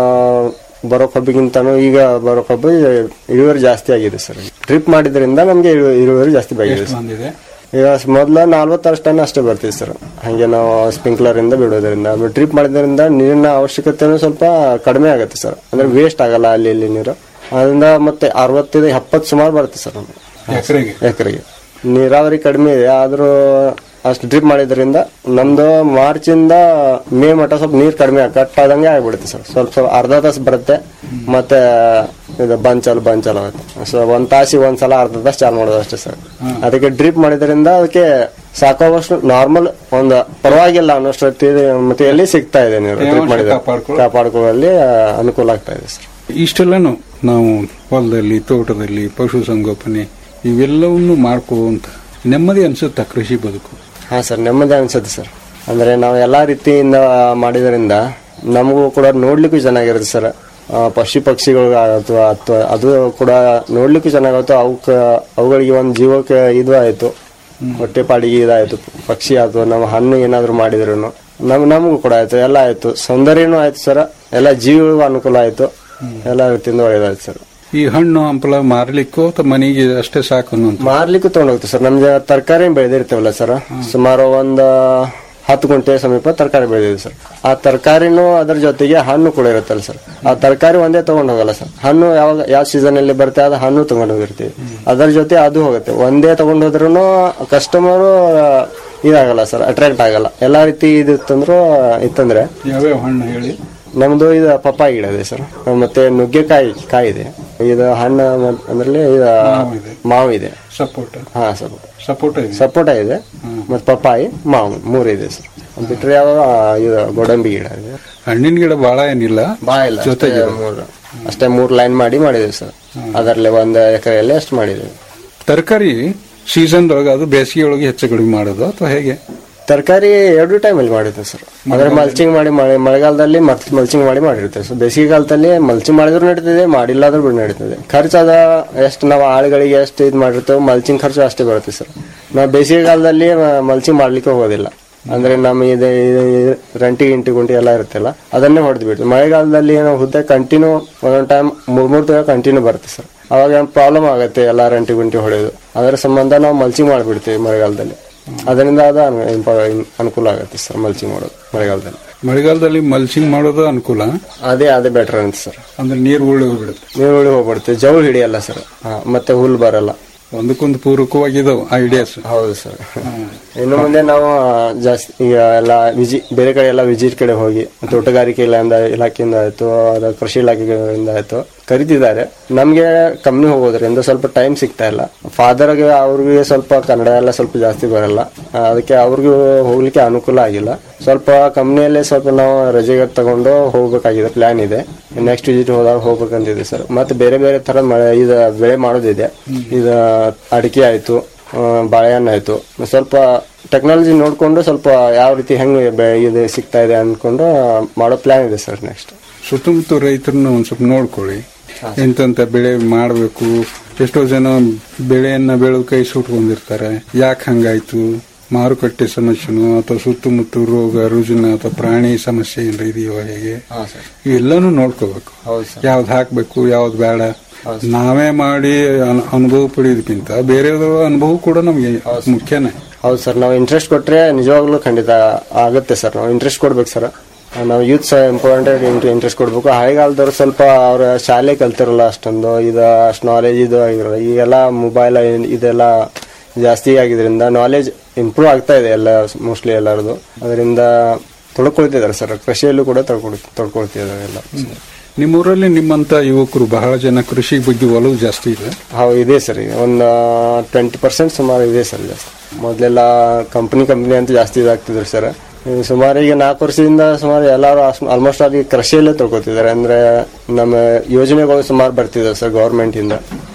ಬರೋ ಕಬ್ಬಿಗಿಂತನೂ ಈಗ ಬರೋ ಕಬ್ಬು ಇಳುವರಿ ಜಾಸ್ತಿ ಆಗಿದೆ ಸರ್ ಡ್ರಿಪ್ ಮಾಡಿದ್ರಿಂದ ನಮ್ಗೆ ಇಳು- ಇಳುವರಿ ಜಾಸ್ತಿ ಬಂದಿದೆ ಎಷ್ಟು ಸರ್. ಬಂದಿದೆ ಈಗ ಮೊದ್ಲ ನಲ್ವತ್ತಾರು ಟನ್ ಅಷ್ಟೇ ಬರ್ತೀವಿ ಸರ್ ಹಂಗೆ ನಾವು ಸ್ಪ್ರಿಂಕ್ಲರ್ ಇಂದ ಬಿಡೋದ್ರಿಂದ ಡ್ರಿಪ್ ಮಾಡಿದ್ರಿಂದ ನೀರಿನ ಅವಶ್ಯಕತೆನೂ ಸ್ವಲ್ಪ ಕಡಿಮೆ ಆಗುತ್ತೆ ಸರ್ ಅಂದ್ರೆ ವೇಸ್ಟ್ ಆಗಲ್ಲ ಅಲ್ಲಿ ಇಲ್ಲಿ ನೀರು ಅದರಿಂದ ಮತ್ತೆ ಅರವತ್ತೈದು ಎಪ್ಪತ್ತು ಸುಮಾರು ಬರುತ್ತೆ ಸರ್ ನಮ್ಗೆ ಎಕರೆಗೆ ಎಕರೆಗೆ ನೀರಾವರಿ ಕಡಿಮೆ ಇದೆ ಆದ್ರೂ ಅಷ್ಟು ಡ್ರಿಪ್ ಮಾಡಿದ್ರಿಂದ ನಮ್ದು ಮಾರ್ಚ್ ಇಂದ ಮೇ ಮಟ್ಟ ಸ್ವಲ್ಪ ನೀರ್ ಕಡಿಮೆ ಕಟ್ ಆದಂಗೆ ಆಗ್ಬಿಡುತ್ತೆ ಸರ್ ಸ್ವಲ್ಪ ಸ್ವಲ್ಪ ಅರ್ಧ ತಾಸು ಬರುತ್ತೆ ಮತ್ತೆ ಇದು ಬಂಚಲ್ ಬಂಚಲ್ ಆಗುತ್ತೆ ಸೊ ಒಂದ್ ತಾಸಿಗೆ ಒಂದ್ಸಲ ಅರ್ಧ ತಾಸು ಚಾಲು ಮಾಡೋದು ಅಷ್ಟೇ ಸರ್ ಅದಕ್ಕೆ ಡ್ರಿಪ್ ಮಾಡಿದ್ರಿಂದ ಅದಕ್ಕೆ ಸಾಕಾಗುವಷ್ಟು ನಾರ್ಮಲ್ ಒಂದು ಪರವಾಗಿಲ್ಲ ಅನ್ನೋಷ್ಟು ಮತ್ತೆ ಎಲ್ಲಿ ಸಿಗ್ತಾ ಇದೆ ನೀರು ಡ್ರಿಪ್ ತೇವಾಂಶ ಮಾಡಿದ್ರೆ ಕಾಪಾಡ್ಕೊಳ್ಳೋ- ಕಾಪಾಡ್ಕೊಳ್ಳಲ್ಲಿ ಆ, ಅನುಕೂಲ ಆಗ್ತಾ ಇದೆ ಸರ್ ಇಷ್ಟೆಲ್ಲನು ನಾವು ಹೊಲದಲ್ಲಿ ತೋಟದಲ್ಲಿ ಪಶುಸಂಗೋಪನೆ ಇವೆಲ್ಲವನ್ನು ಮಾಡ್ಕೊಳ್ಳುವಂತ ನೆಮ್ಮದಿ ಅನ್ಸುತ್ತಾ ಕೃಷಿ ಬದುಕು ಹಾ ಸರ್ ನೆಮ್ಮದಿ ಅನ್ಸುತ್ತೆ ಸರ್ ಅಂದ್ರೆ ನಾವು ಎಲ್ಲಾ ರೀತಿಯಿಂದ ಮಾಡಿದ್ರಿಂದ ನಮಗೂ ಕೂಡ ನೋಡ್ಲಿಕ್ಕೂ ಚೆನ್ನಾಗಿರುತ್ತೆ ಸರ್ ಆ, ಪಶು ಪಕ್ಷಿಗಳು ಅಥವಾ ಅಥವಾ ಅದು ಕೂಡ ನೋಡ್ಲಿಕ್ಕೂ ಚೆನ್ನಾಗಾಯ್ತು ಅವಕ್ಕೆ ಅವುಗಳಿಗೆ ಒಂದು ಜೀವಕ್ಕೆ ಇದು ಆಯ್ತು ಹೊಟ್ಟೆ ಪಾಡಿಗೆ ಇದಾಯ್ತು ಪಕ್ಷಿ ಆಯ್ತು ನಾವು ಹಣ್ಣು ಏನಾದ್ರು ಮಾಡಿದ್ರು ನಮ್ ನಮಗೂ ಕೂಡ ಆಯ್ತು ಎಲ್ಲ ಆಯ್ತು ಸೌಂದರ್ಯನೂ ಆಯ್ತು ಸರ್ ಎಲ್ಲ ಜೀವಿಗಳಿಗೂ ಅನುಕೂಲ ಆಯ್ತು ಎಲ್ಲ ರೀತಿಯಿಂದ ಒಳ್ಳೇದಾಯ್ತು ಸರ್ ಈ ಹಣ್ಣು ಹಂಪಲ ಮಾರ್ಲಿಕ್ಕೋ ಅಥವಾ ಮನೆಗೆ ಅಷ್ಟೇ ಸಾಕು ಅನ್ನುವಂತ ಮಾರ್ಲಿಕ್ಕೂ ತಗೊಂಡೋಗ್ತೀವಿ ಸರ್ ನಮ್ಗೆ ತರಕಾರಿ ಬೆಳೆದಿರ್ತೇವಲ್ಲ ಸರ್ ಸುಮಾರು ಒಂದ್ ಹತ್ತು ಗುಂಟೆ ಸಮೀಪ ತರಕಾರಿ ಬೆಳೆದಿದೆ ಸರ್ ಆ ತರಕಾರಿನೂ ಅದ್ರ ಜೊತೆಗೆ ಹಣ್ಣು ಕೂಡ ಇರುತ್ತಲ್ಲ ಸರ್ ಆ ತರಕಾರಿ ಒಂದೇ ತಗೊಂಡ್ ಹೋಗಲ್ಲ ಸರ್ ಹಣ್ಣು ಯಾವಾಗ ಯಾವ ಸೀಸನ್ ಅಲ್ಲಿ ಬರುತ್ತೆ ಅದು ಹಣ್ಣು ತಗೊಂಡ್ ಹೋಗಿರ್ತೀವಿ ಅದರ ಜೊತೆ ಅದು ಹೋಗುತ್ತೆ ಒಂದೇ ತಗೊಂಡ್ ಹೋದ್ರೂ ಕಸ್ಟಮರು ಇದಾಗಲ್ಲ ಸರ್ ಅಟ್ರಾಕ್ಟ್ ಆಗಲ್ಲ ಎಲ್ಲಾ ರೀತಿ ಇದಿತ್ತಂದ್ರು ಇತ್ತಂದ್ರೆ ಯಾವ್ಯಾವ ಹಣ್ಣು ಹೇಳಿ ನಮ್ದು ಇದು ಪಪ್ಪಾಯಿ ಗಿಡ ಇದೆ ಸರ್ ಮತ್ತೆ ನುಗ್ಗೆಕಾಯಿ ಕಾಯಿ ಇದೆ ಇದು ಹಣ್ಣು ಮತ್- ಅದ್ರಲ್ಲಿ ಇದು ಮಾವು ಇದೆ. ಮಾವು ಇದೆ ಸಪೋಟ ಹಾ ಸಪೋಟ ಸಪೋಟ ಇದೆ ಸಪೋಟ ಇದೆ ಮತ್ತೆ ಪಪ್ಪಾಯಿ ಮಾವು ಮೂರು ಇದೆ ಸರ್ ಅದ್ ಬಿಟ್ರೆ ಯಾವ ಇದು ಗೋಡಂಬಿ ಗಿಡ ಇದೆ ಹಣ್ಣಿನ ಗಿಡ ಬಹಳ ಏನಿಲ್ಲ ಬಾ ಇಲ್ಲ ಜೊತೆಗೆ ಅಷ್ಟೇ ಮೂರು ಅಷ್ಟೇ ಮೂರು ಲೈನ್ ಮಾಡಿ ಮಾಡಿದೆ ಸರ್ ಅದರಲ್ಲಿ ಒಂದು ಎಕರೆಯಲ್ಲಿ ಅಷ್ಟು ಮಾಡಿದೆ ತರಕಾರಿ ಸೀಸನ್ ಒಳಗೆ ಅದು ಬೇಸಿಗೆ ಒಳಗೆ ಹೆಚ್ಚು ಕಡಿಮೆ ಮಾಡೋದು ಅಥವಾ ಹೇಗೆ ತರಕಾರಿ ಎರಡು ಟೈಮಲ್ಲಿ ಮಾಡಿದ್ದೆ ಸರ್ ಅಂದ್ರೆ ಮಲ್ಚಿಂಗ್ ಮಾಡಿ ಮಳೆ ಮಳೆಗಾಲದಲ್ಲಿ ಮಲ್ಚಿಂಗ್ ಮಾಡಿ ಮಾಡಿರ್ತೇವೆ ಸರ್ ಬೇಸಿಗೆಗಾಲದಲ್ಲಿ ಮಲ್ಚಿಂಗ್ ಮಾಡಿದ್ರು ನಡೀತದೆ ಮಾಡಿಲ್ಲ ಆದ್ರೂ ಬಿಡು ನಡೀತದೆ ಖರ್ಚು ಅದ ಎಷ್ಟು ನಾವು ಆಳುಗಳಿಗೆ ಎಷ್ಟು ಇದು ಮಾಡಿರ್ತೇವೆ ಮಲ್ಚಿಂಗ್ ಖರ್ಚು ಅಷ್ಟೇ ಬರುತ್ತೆ ಸರ್ ನಾವು ಬೇಸಿಗೆಗಾಲದಲ್ಲಿ ಮಲ್ಚಿಂಗ್ ಮಾಡ್ಲಿಕ್ಕೆ ಹೋಗೋದಿಲ್ಲ ಅಂದ್ರೆ ನಮ್ಮ ಇದು ಇದು ರಂಟಿ ಗಿಂಟಿ ಗುಂಟಿ ಎಲ್ಲ ಇರುತ್ತಲ್ಲ ಅದನ್ನೇ ಹೊಡೆದು ಬಿಡ್ತೀವಿ ಮಳೆಗಾಲದಲ್ಲಿ ನಾವು ಹುದ್ದೆ ಕಂಟಿನ್ಯೂ ಒಂದೊಂದು ಟೈಮ್ ಮೂರ್ ಮೂರು ತಿಂಗಳು ಕಂಟಿನ್ಯೂ ಬರುತ್ತೆ ಸರ್ ಅವಾಗ ಪ್ರಾಬ್ಲಮ್ ಆಗುತ್ತೆ ಎಲ್ಲ ರಂಟಿ ಗುಂಟಿ ಹೊಡೆಯೋದು ಅದರ ಸಂಬಂಧ ನಾವು ಮಲ್ಚಿಂಗ್ ಮಾಡಿಬಿಡ್ತೀವಿ ಮಳೆಗಾಲದಲ್ಲಿ ಅದರಿಂದ ಅದು ಅನು- ಇಂಪ- ಅನುಕೂಲ ಆಗುತ್ತೆ ಸರ್ ಮಲ್ಚಿಂಗ್ ಮಾಡೋದು ಮಳೆಗಾಲದಲ್ಲಿ ಮಳೆಗಾಲದಲ್ಲಿ ಮಲ್ಚಿಂಗ್ ಮಾಡೋದು ಅನುಕೂಲ ಅದೇ ಅದೇ ಬೆಟರ್ ಅಂತ ಸರ್ ಅಂದ್ರೆ ನೀರು ಉಳ್ಳಿ ಹೋಗ್ಬಿಡುತ್ತೆ ನೀರುಳ್ಳಿ ಹೋಗ್ಬಿಡುತ್ತೆ ಜೌಳು ಹಿಡಿಯಲ್ಲ ಸರ್ ಹಾ, ಮತ್ತೆ ಹುಲ್ಲು ಬರಲ್ಲ ಒಂದಕ್ಕೊಂದು ಪೂರಕವಾಗಿದಾವೆ ಐಡಿಯಾಸ್ ಹೌದು ಸರ್ ಇನ್ನು ಮುಂದೆ ನಾವು ಜಾಸ್ತಿ ಈಗ ಎಲ್ಲ ವಿಜಿ ಬೇರೆ ಕಡೆ ಎಲ್ಲ ವಿಸಿಟ್ ಕಡೆ ಹೋಗಿ ತೋಟಗಾರಿಕೆ ಇಲಾಖೆಯಿಂದ ಇಲಾಖೆಯಿಂದ ಆಯ್ತು ಅದ ಕೃಷಿ ಇಲಾಖೆಯಿಂದ ಆಯ್ತು ಕರಿತಿದ್ದಾರೆ ನಮ್ಗೆ ಕಂಪ್ನಿ ಹೋಗೋದ್ರಿಂದ ಸ್ವಲ್ಪ ಟೈಮ್ ಸಿಗ್ತಾ ಇಲ್ಲ ಫಾದರ್ಗೆ ಅವ್ರಿಗೆ ಸ್ವಲ್ಪ ಕನ್ನಡ ಎಲ್ಲ ಸ್ವಲ್ಪ ಜಾಸ್ತಿ ಬರಲ್ಲ ಆ, ಅದಕ್ಕೆ ಅವ್ರಿಗೂ ಹೋಗ್ಲಿಕ್ಕೆ ಅನುಕೂಲ ಆಗಿಲ್ಲ ಸ್ವಲ್ಪ ಕಂಪ್ನಿಯಲ್ಲೇ ಸ್ವಲ್ಪ ನಾವು ರಜೆಗೆ ತಗೊಂಡು ಹೋಗ್ಬೇಕಾಗಿದೆ ಪ್ಲಾನ್ ಇದೆ ನೆಕ್ಸ್ಟ್ ವಿಸಿಟ್ ಹೋದಾಗ ಹೋಗ್ಬೇಕಂತಿದೆ ಸರ್ ಮತ್ತೆ ಬೇರೆ ಬೇರೆ ತರ ಇದು ಬೆಳೆ ಮಾಡೋದಿದೆ ಇದು ಅಡಿಕೆ ಆಯ್ತು ಆ, ಬಾಳೆಹಣ್ಣು ಆಯ್ತು ಸ್ವಲ್ಪ ಟೆಕ್ನಾಲಜಿ ನೋಡ್ಕೊಂಡು ಸ್ವಲ್ಪ ಯಾವ ರೀತಿ ಹೆಂಗ್ ಬೆ- ಇದು ಸಿಗ್ತಾ ಇದೆ ಅನ್ಕೊಂಡು ಮಾಡೋ ಪ್ಲಾನ್ ಇದೆ ಸರ್ ನೆಕ್ಸ್ಟ್ ಸುತ್ತಮುತ್ತ ರೈತರನ್ನ ಒಂದ್ ಸ್ವಲ್ಪ ನೋಡ್ಕೊಳ್ಳಿ ಎಂತೆಂತ ಬೆಳೆ ಮಾಡಬೇಕು ಎಷ್ಟೋ ಜನ ಬೆಳೆಯನ್ನ ಬೆಳೆದು ಕೈ ಸುಟ್ಕೊಂಡಿರ್ತಾರೆ ಯಾಕೆ ಹಂಗಾಯ್ತು ಮಾರುಕಟ್ಟೆ ಸಮಸ್ಯೆನೋ ಅಥವಾ ಸುತ್ತಮುತ್ತ ರೋಗ ರುಜಿನ ಅಥವಾ ಪ್ರಾಣಿ ಸಮಸ್ಯೆ ಏನ್ರ ಇದೆಯೋ ಹೇಗೆ ಇವೆಲ್ಲಾನು ನೋಡ್ಕೋಬೇಕು ಯಾವ್ದು ಹಾಕ್ಬೇಕು ಯಾವ್ದು ಬೇಡ ನಾವೇ ಮಾಡಿ ಅನ್- ಅನುಭವ ಪಡೆಯೋದಕ್ಕಿಂತ ಬೇರೆಯವ್ರ ಅನುಭವ ಕೂಡ ನಮ್ಗೆ ಮುಖ್ಯನೇ ಹೌದು ಸರ್ ನಾವು ಇಂಟ್ರೆಸ್ಟ್ ಕೊಟ್ರೆ ನಿಜವಾಗ್ಲೂ ಖಂಡಿತ ಆಗುತ್ತೆ ಸರ್ ನಾವು ಇಂಟ್ರೆಸ್ಟ್ ಕೊಡ್ಬೇಕು ಸರ್ ನಾವು ಯೂತ್ಸ್ ಇಂಪಾರ್ಟೆಂಟ್ ಇಂಟ್ರೆಸ್ಟ್ ಕೊಡ್ಬೇಕು ಹಳೆಗಾಲದವ್ರು ಸ್ವಲ್ಪ ಅವ್ರ ಶಾಲೆ ಕಲ್ತಿರಲ್ಲ ಅಷ್ಟೊಂದು ಇದು ಅಷ್ಟು ನಾಲೆಜ್ ಇದು ಆಗಿರಲ್ಲ ಈಗೆಲ್ಲ ಮೊಬೈಲ್ ಇದೆಲ್ಲ ಜಾಸ್ತಿ ಆಗಿದ್ರಿಂದ ನಾಲೆಜ್ ಇಂಪ್ರೂವ್ ಆಗ್ತಾ ಇದೆ ಎಲ್ಲ ಮೋಸ್ಟ್ಲಿ ಎಲ್ಲರದು ಅದರಿಂದ ತೊಳ್ಕೊಳ್ತಿದ್ದಾರೆ ಸರ್ ಕೃಷಿಯಲ್ಲೂ ಕೂಡ ತೊಳ್ಕೊಳ್ ತೊಳ್ಕೊಳ್ತಿದ್ದಾರೆ ಎಲ್ಲ ನಿಮ್ಮೂರಲ್ಲಿ ನಿಮ್ಮಂತ ಯುವಕರು ಬಹಳ ಜನ ಕೃಷಿ ಬಗ್ಗೆ ಒಲವು ಜಾಸ್ತಿ ಇದೆ ಹೌದು ಇದೆ ಸರ್ ಈಗ ಒಂದು ಟ್ವೆಂಟಿ ಪರ್ಸೆಂಟ್ ಸುಮಾರು ಇದೆ ಸರ್ ಜಾಸ್ತಿ ಮೊದಲೆಲ್ಲ ಕಂಪ್ನಿ ಕಂಪ್ನಿ ಅಂತ ಜಾಸ್ತಿ ಇದಾಗ್ತಿದ್ರು ಸರ್ ಈಗ ಸುಮಾರು ಈಗ ನಾಲ್ಕು ವರ್ಷದಿಂದ ಸುಮಾರು ಎಲ್ಲರೂ ಆಲ್ಮೋಸ್ಟ್ ಆಗಿ ಕೃಷಿಯಲ್ಲೇ ತೊಳ್ಕೊತಿದ್ದಾರೆ ಅಂದ್ರೆ ನಮ್ಮ ಯೋಜನೆಗಳು ಸುಮಾರು ಬರ್ತಿದ್ದಾವೆ ಸರ್ ಗೌರ್ಮೆಂಟ್ ಇಂದ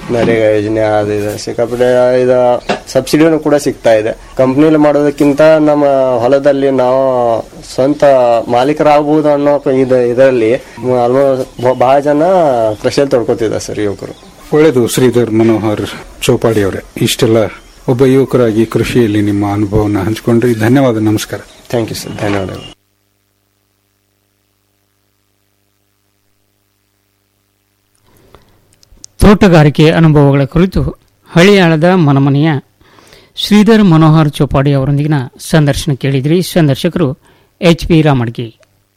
ನರೇಗಾ ಯೋಜನೆ ಅದು ಇದು ಸಿಕ್ಕಾಪಟ್ಟೆ ಇದು ಸಬ್ಸಿಡಿನೂ ಕೂಡ ಸಿಗ್ತಾ ಇದೆ ಕಂಪ್ನಿಲಿ ಮಾಡೋದಕ್ಕಿಂತ ನಮ್ಮ ಹೊಲದಲ್ಲಿ ನಾವು ಸ್ವಂತ ಮಾಲೀಕರಾಗಬಹುದು ಅನ್ನೋ ಇದು ಇದರಲ್ಲಿ ಆಲ್ಮೋಸ್ಟ್ ಬಹಳ ಜನ ಕೃಷಿಯಲ್ಲಿ ತೊಡ್ಕೊತಿದ್ದಾರೆ ಸರ್ ಯುವಕರು ಒಳ್ಳೆಯದು ಶ್ರೀಧರ್ ಮನೋಹರ್ ಚೌಪಾಡಿ ಅವರೇ ಇಷ್ಟೆಲ್ಲ ಒಬ್ಬ ಯುವಕರಾಗಿ ಕೃಷಿಯಲ್ಲಿ ನಿಮ್ಮ ಅನುಭವನ ಹಂಚಿಕೊಂಡ್ರಿ ಧನ್ಯವಾದ ನಮಸ್ಕಾರ ಥ್ಯಾಂಕ್ ಯು ಸರ್ ಧನ್ಯವಾದಗಳು ತೋಟಗಾರಿಕೆ ಅನುಭವಗಳ ಕುರಿತು ಹಳಿಯಾಳದ ಮನಮನೆಯ ಶ್ರೀಧರ್ ಮನೋಹರ್ ಚೋಪಾಡಿ ಅವರೊಂದಿಗಿನ ಸಂದರ್ಶನ ಕೇಳಿದ್ರಿ ಸಂದರ್ಶಕರು ಎಚ್ ಪಿ ರಾಮಡ್ಗಿ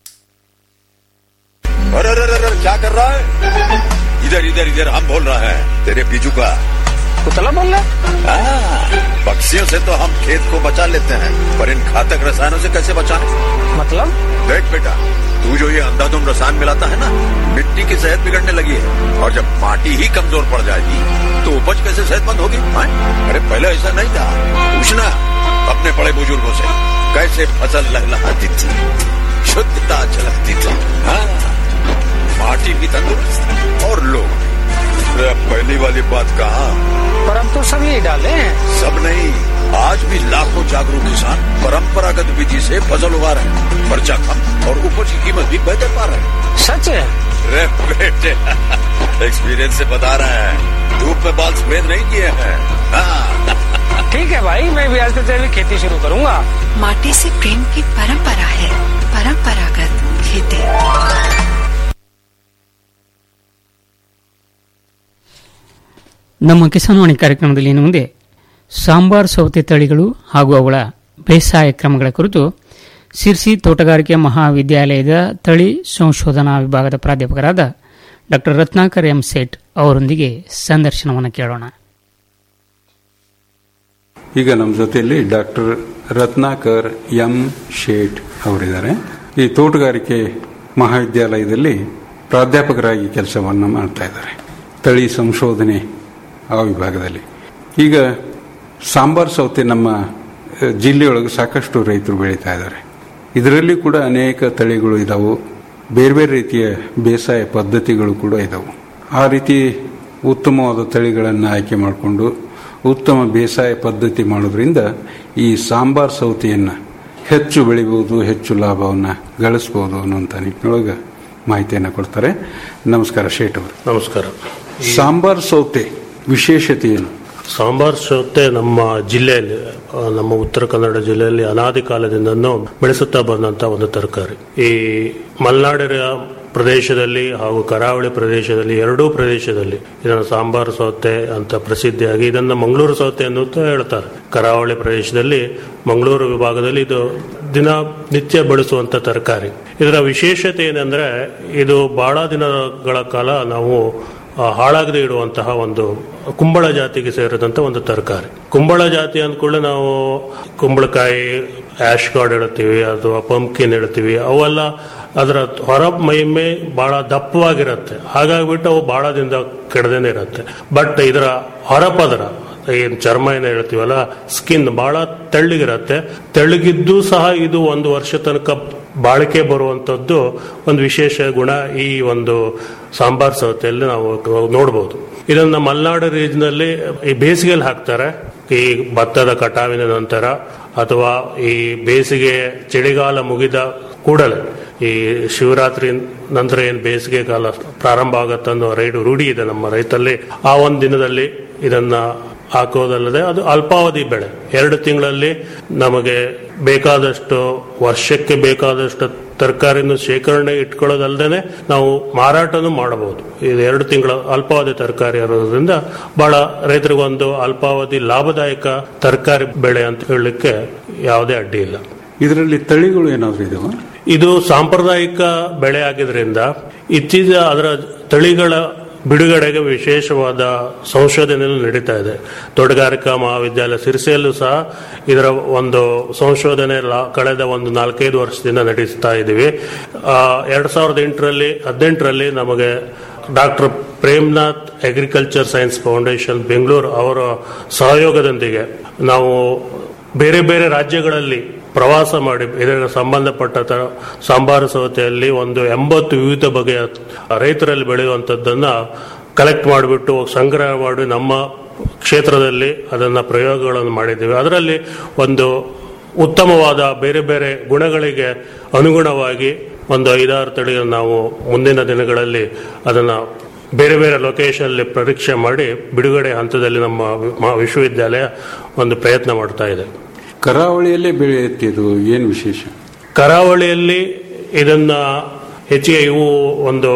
अरे अरे अरे अरे, क्या कर रहा है इधर इधर इधर हम बोल रहा है तेरे बीजू का कुतला बोल रहा पक्षियों से तो हम खेत को बचा लेते हैं पर इन घातक रसायनों से कैसे बचाएं मतलब देख बेटा तू जो ये अंधाधुंध रसायन मिलाता है ना मिट्टी की सेहत बिगड़ने लगी है और जब माटी ही कमजोर पड़ जाएगी तो उपज कैसे सेहतमंद होगी हाँ? अरे पहले ऐसा नहीं था पूछना अपने बड़े बुजुर्गों से कैसे फसल लहलहाती थी शुद्धता झलकती थी हाँ माटी भी तंदुरुस्त और लोग भी। अरे अब पहली वाली बात कहा पर हम तो सब यही डाले हैं सब नहीं आज भी लाखों जागरूक किसान परंपरागत विधि से फसल उगा रहे हैं खर्चा कम और उपज की कीमत भी बेहतर पा रहे हैं सच है अरे बेटे एक्सपीरियंस से बता रहे हैं धूप में बाल सफेद नहीं किए हैं हाँ ठीक है भाई मैं भी आज से तेरी खेती शुरू करूंगा माटी से प्रेम की परंपरा है परंपरागत खेती ನಮ್ಮ ಕಿಸಾನ್ವಾಣಿ ಕಾರ್ಯಕ್ರಮದಲ್ಲಿ ಇನ್ನು ಮುಂದೆ ಸಾಂಬಾರ್ ಸೌತೆ ತಳಿಗಳು ಹಾಗೂ ಅವುಗಳ ಬೇಸಾಯ ಕ್ರಮಗಳ ಕುರಿತು ಸಿರ್ಸಿ ತೋಟಗಾರಿಕೆ ಮಹಾವಿದ್ಯಾಲಯದ ತಳಿ ಸಂಶೋಧನಾ ವಿಭಾಗದ ಪ್ರಾಧ್ಯಾಪಕರಾದ ಡಾ ರತ್ನಾಕರ್ ಎಂ ಸೇಠ್ ಅವರೊಂದಿಗೆ ಸಂದರ್ಶನವನ್ನು ಕೇಳೋಣ ಈಗ ನಮ್ಮ ಜೊತೆಯಲ್ಲಿ ಡಾಕ್ಟರ್ ರತ್ನಾಕರ್ ಎಂ ಶೇಟ್ ಅವರಿದ್ದಾರೆ ಈ ತೋಟಗಾರಿಕೆ ಮಹಾವಿದ್ಯಾಲಯದಲ್ಲಿ ಪ್ರಾಧ್ಯಾಪಕರಾಗಿ ಕೆಲಸವನ್ನು ಮಾಡ್ತಾ ಇದ್ದಾರೆ ತಳಿ ಸಂಶೋಧನೆ ಆ ವಿಭಾಗದಲ್ಲಿ ಈಗ ಸಾಂಬಾರ್ ಸೌತೆ ನಮ್ಮ ಅಹ್, ಜಿಲ್ಲೆಯೊಳಗೆ ಸಾಕಷ್ಟು ರೈತರು ಬೆಳೀತಾ ಇದ್ದಾರೆ ಇದರಲ್ಲಿ ಕೂಡ ಅನೇಕ ತಳಿಗಳು ಇದಾವು ಬೇರೆ ಬೇರೆ ರೀತಿಯ ಬೇಸಾಯ ಪದ್ಧತಿಗಳು ಕೂಡ ಇದಾವು ಆ ರೀತಿ ಉತ್ತಮವಾದ ತಳಿಗಳನ್ನು ಆಯ್ಕೆ ಮಾಡಿಕೊಂಡು ಉತ್ತಮ ಬೇಸಾಯ ಪದ್ಧತಿ ಮಾಡೋದ್ರಿಂದ ಈ ಸಾಂಬಾರ್ ಸೌತೆಯನ್ನು ಹೆಚ್ಚು ಬೆಳಿಬಹುದು ಹೆಚ್ಚು ಲಾಭವನ್ನು ಗಳಿಸಬಹುದು ಅನ್ನುವಂಥ ನಿಟ್ಟಿನೊಳಗೆ ಮಾಹಿತಿಯನ್ನು ಕೊಡ್ತಾರೆ ನಮಸ್ಕಾರ ಶೇಟ್ ಅವರು ನಮಸ್ಕಾರ ಸಾಂಬಾರ್ ಸೌತೆ ವಿಶೇಷತೆ ಏನು ಸಾಂಬಾರ್ ಸೌತೆ ನಮ್ಮ ಜಿಲ್ಲೆಯಲ್ಲಿ ಆ, ನಮ್ಮ ಉತ್ತರ ಕನ್ನಡ ಜಿಲ್ಲೆಯಲ್ಲಿ ಅನಾದಿ ಕಾಲದಿಂದನೂ ಬೆಳೆಸುತ್ತಾ ಬಂದಂತ ಒಂದು ತರಕಾರಿ ಈ ಮಲೆನಾಡಿನ ಪ್ರದೇಶದಲ್ಲಿ ಹಾಗೂ ಕರಾವಳಿ ಪ್ರದೇಶದಲ್ಲಿ ಎರಡೂ ಪ್ರದೇಶದಲ್ಲಿ ಇದನ್ನು ಸಾಂಬಾರ್ ಸೌತೆ ಅಂತ ಪ್ರಸಿದ್ಧಿಯಾಗಿ ಇದನ್ನು ಮಂಗಳೂರು ಸೌತೆ ಅನ್ನುತ್ತಾ ಹೇಳ್ತಾರೆ ಕರಾವಳಿ ಪ್ರದೇಶದಲ್ಲಿ ಮಂಗಳೂರು ವಿಭಾಗದಲ್ಲಿ ಇದು ದಿನ ನಿತ್ಯ ಬಳಸುವಂತ ತರಕಾರಿ ಇದರ ವಿಶೇಷತೆ ಏನಂದ್ರೆ ಇದು ಬಹಳ ದಿನಗಳ ಕಾಲ ನಾವು ಆ, ಹಾಳಾಗದೆ ಇಡುವಂತಹ ಒಂದು ಕುಂಬಳ ಜಾತಿಗೆ ಸೇರಿದಂತ ಒಂದು ತರಕಾರಿ ಕುಂಬಳ ಜಾತಿ ಅಂದ್ಕೊಳ್ಳೆ ನಾವು ಕುಂಬಳಕಾಯಿ ಆಶ್ ಗಾರ್ಡ್ ಹೇಳ್ತೀವಿ ಅಥವಾ ಪಂಪ್ಕಿನ್ ಹೇಳ್ತೀವಿ ಅವೆಲ್ಲ ಅದರ ಹೊರ ಮೈಮೆ ಬಹಳ ದಪ್ಪವಾಗಿರುತ್ತೆ ಹಾಗಾಗ್ಬಿಟ್ಟು ಅವು ಬಹಳ ದಿನದ ಕೆಡದೇನೆ ಇರುತ್ತೆ ಬಟ್ ಇದರ ಹೊರಪದರ ಏನ್ ಚರ್ಮ ಏನ್ ಹೇಳ್ತೀವಲ್ಲ ಸ್ಕಿನ್ ಬಹಳ ತೆಳ್ಳಗಿರತ್ತೆ ತೆಳ್ಳಗಿದ್ದು ಸಹ ಇದು ಒಂದು ವರ್ಷ ತನಕ ಬಾಳಿಕೆ ಬರುವಂತದ್ದು ಒಂದು ವಿಶೇಷ ಗುಣ ಈ ಒಂದು ಸಾಂಬಾರ್ ಸೌತೆಯಲ್ಲಿ ನಾವು ನೋಡಬಹುದು ಇದನ್ನ ಮಲೆನಾಡು ರೀಜ್ನಲ್ಲಿ ಈ ಬೇಸಿಗೆಯಲ್ಲಿ ಹಾಕ್ತಾರೆ ಈ ಭತ್ತದ ಕಟಾವಿನ ನಂತರ ಅಥವಾ ಈ ಬೇಸಿಗೆ ಚಳಿಗಾಲ ಮುಗಿದ ಕೂಡಲೇ ಈ ಶಿವರಾತ್ರಿ ನಂತರ ಏನ್ ಬೇಸಿಗೆ ಕಾಲ ಪ್ರಾರಂಭ ಆಗತ್ತೆ ಅನ್ನೋ ರೈಡು ರೂಢಿ ಇದೆ ನಮ್ಮ ರೈತಲ್ಲಿ ಆ ಒಂದು ದಿನದಲ್ಲಿ ಇದನ್ನ ಹಾಕೋದಲ್ಲದೆ ಅದು ಅಲ್ಪಾವಧಿ ಬೆಳೆ ಎರಡು ತಿಂಗಳಲ್ಲಿ ನಮಗೆ ಬೇಕಾದಷ್ಟು ವರ್ಷಕ್ಕೆ ಬೇಕಾದಷ್ಟು ತರಕಾರಿನ ಶೇಖರಣೆ ಇಟ್ಕೊಳ್ಳೋದಲ್ಲದೆ ನಾವು ಮಾರಾಟನೂ ಮಾಡಬಹುದು ಇದು ಎರಡು ತಿಂಗಳ ಅಲ್ಪಾವಧಿ ತರಕಾರಿ ಇರೋದ್ರಿಂದ ಬಹಳ ರೈತರಿಗೊಂದು ಅಲ್ಪಾವಧಿ ಲಾಭದಾಯಕ ತರಕಾರಿ ಬೆಳೆ ಅಂತ ಹೇಳಲಿಕ್ಕೆ ಯಾವುದೇ ಅಡ್ಡಿ ಇಲ್ಲ ಇದರಲ್ಲಿ ತಳಿಗಳು ಏನಾದರೂ ಇದಾವ ಇದು ಸಾಂಪ್ರದಾಯಿಕ ಬೆಳೆ ಆಗಿದ್ರಿಂದ ಇತ್ತೀಚೆಗೆ ಅದರ ತಳಿಗಳ ಬಿಡುಗಡೆಗೆ ವಿಶೇಷವಾದ ಸಂಶೋಧನೆಗಳು ನಡೀತಾ ಇದೆ ತೋಟಗಾರಿಕಾ ಮಹಾವಿದ್ಯಾಲಯ ಸಿರಿಸಿಯಲ್ಲೂ ಸಹ ಇದರ ಒಂದು ಸಂಶೋಧನೆ ಲಾ- ಕಳೆದ ಒಂದು ನಾಲ್ಕೈದು ವರ್ಷದಿಂದ ನಡೆಸ್ತಾ ಇದ್ದೀವಿ ಆ, ಎರಡ್ ಸಾವಿರದ ಎಂಟರಲ್ಲಿ ಹದಿನೆಂಟರಲ್ಲಿ ನಮಗೆ doctor Premnath agriculture science foundation Bengaluru ಅವರ ಸಹಯೋಗದೊಂದಿಗೆ ನಾವು ಬೇರೆ ಬೇರೆ ರಾಜ್ಯಗಳಲ್ಲಿ ಪ್ರವಾಸ ಮಾಡಿ ಇದಕ್ಕೆ ಸಂಬಂಧಪಟ್ಟ ತ- ಸಾಂಬಾರು ಸೌತೆಯಲ್ಲಿ ಒಂದು ಎಂಬತ್ತು ವಿವಿಧ ಬಗೆಯ ರೈತರಲ್ಲಿ ಬೆಳೆಯುವಂಥದ್ದನ್ನ ಕಲೆಕ್ಟ್ ಮಾಡಿಬಿಟ್ಟು ಸಂಗ್ರಹ ಮಾಡಿ ನಮ್ಮ ಕ್ಷೇತ್ರದಲ್ಲಿ ಅದನ್ನ ಪ್ರಯೋಗಗಳನ್ನು ಮಾಡಿದ್ದೇವೆ ಅದರಲ್ಲಿ ಒಂದು ಉತ್ತಮವಾದ ಬೇರೆ ಬೇರೆ ಗುಣಗಳಿಗೆ ಅನುಗುಣವಾಗಿ ಒಂದು ಐದಾರು ತಳಿಯನ್ನು ನಾವು ಮುಂದಿನ ದಿನಗಳಲ್ಲಿ ಅದನ್ನ ಬೇರೆ ಬೇರೆ ಲೊಕೇಶನ್ ಪರೀಕ್ಷೆ ಮಾಡಿ ಬಿಡುಗಡೆ ಹಂತದಲ್ಲಿ ನಮ್ಮ ಮ- ವಿಶ್ವವಿದ್ಯಾಲಯ ಒಂದು ಪ್ರಯತ್ನ ಮಾಡ್ತಾ ಇದೆ ಕರಾವಳಿಯಲ್ಲೇ ಬೆಳೆಯುತ್ತಿದ್ದು ಏನು ವಿಶೇಷ ಕರಾವಳಿಯಲ್ಲಿ ಇದನ್ನ ಹೆಚ್ಚಿಗೆ ಇವು ಒಂದು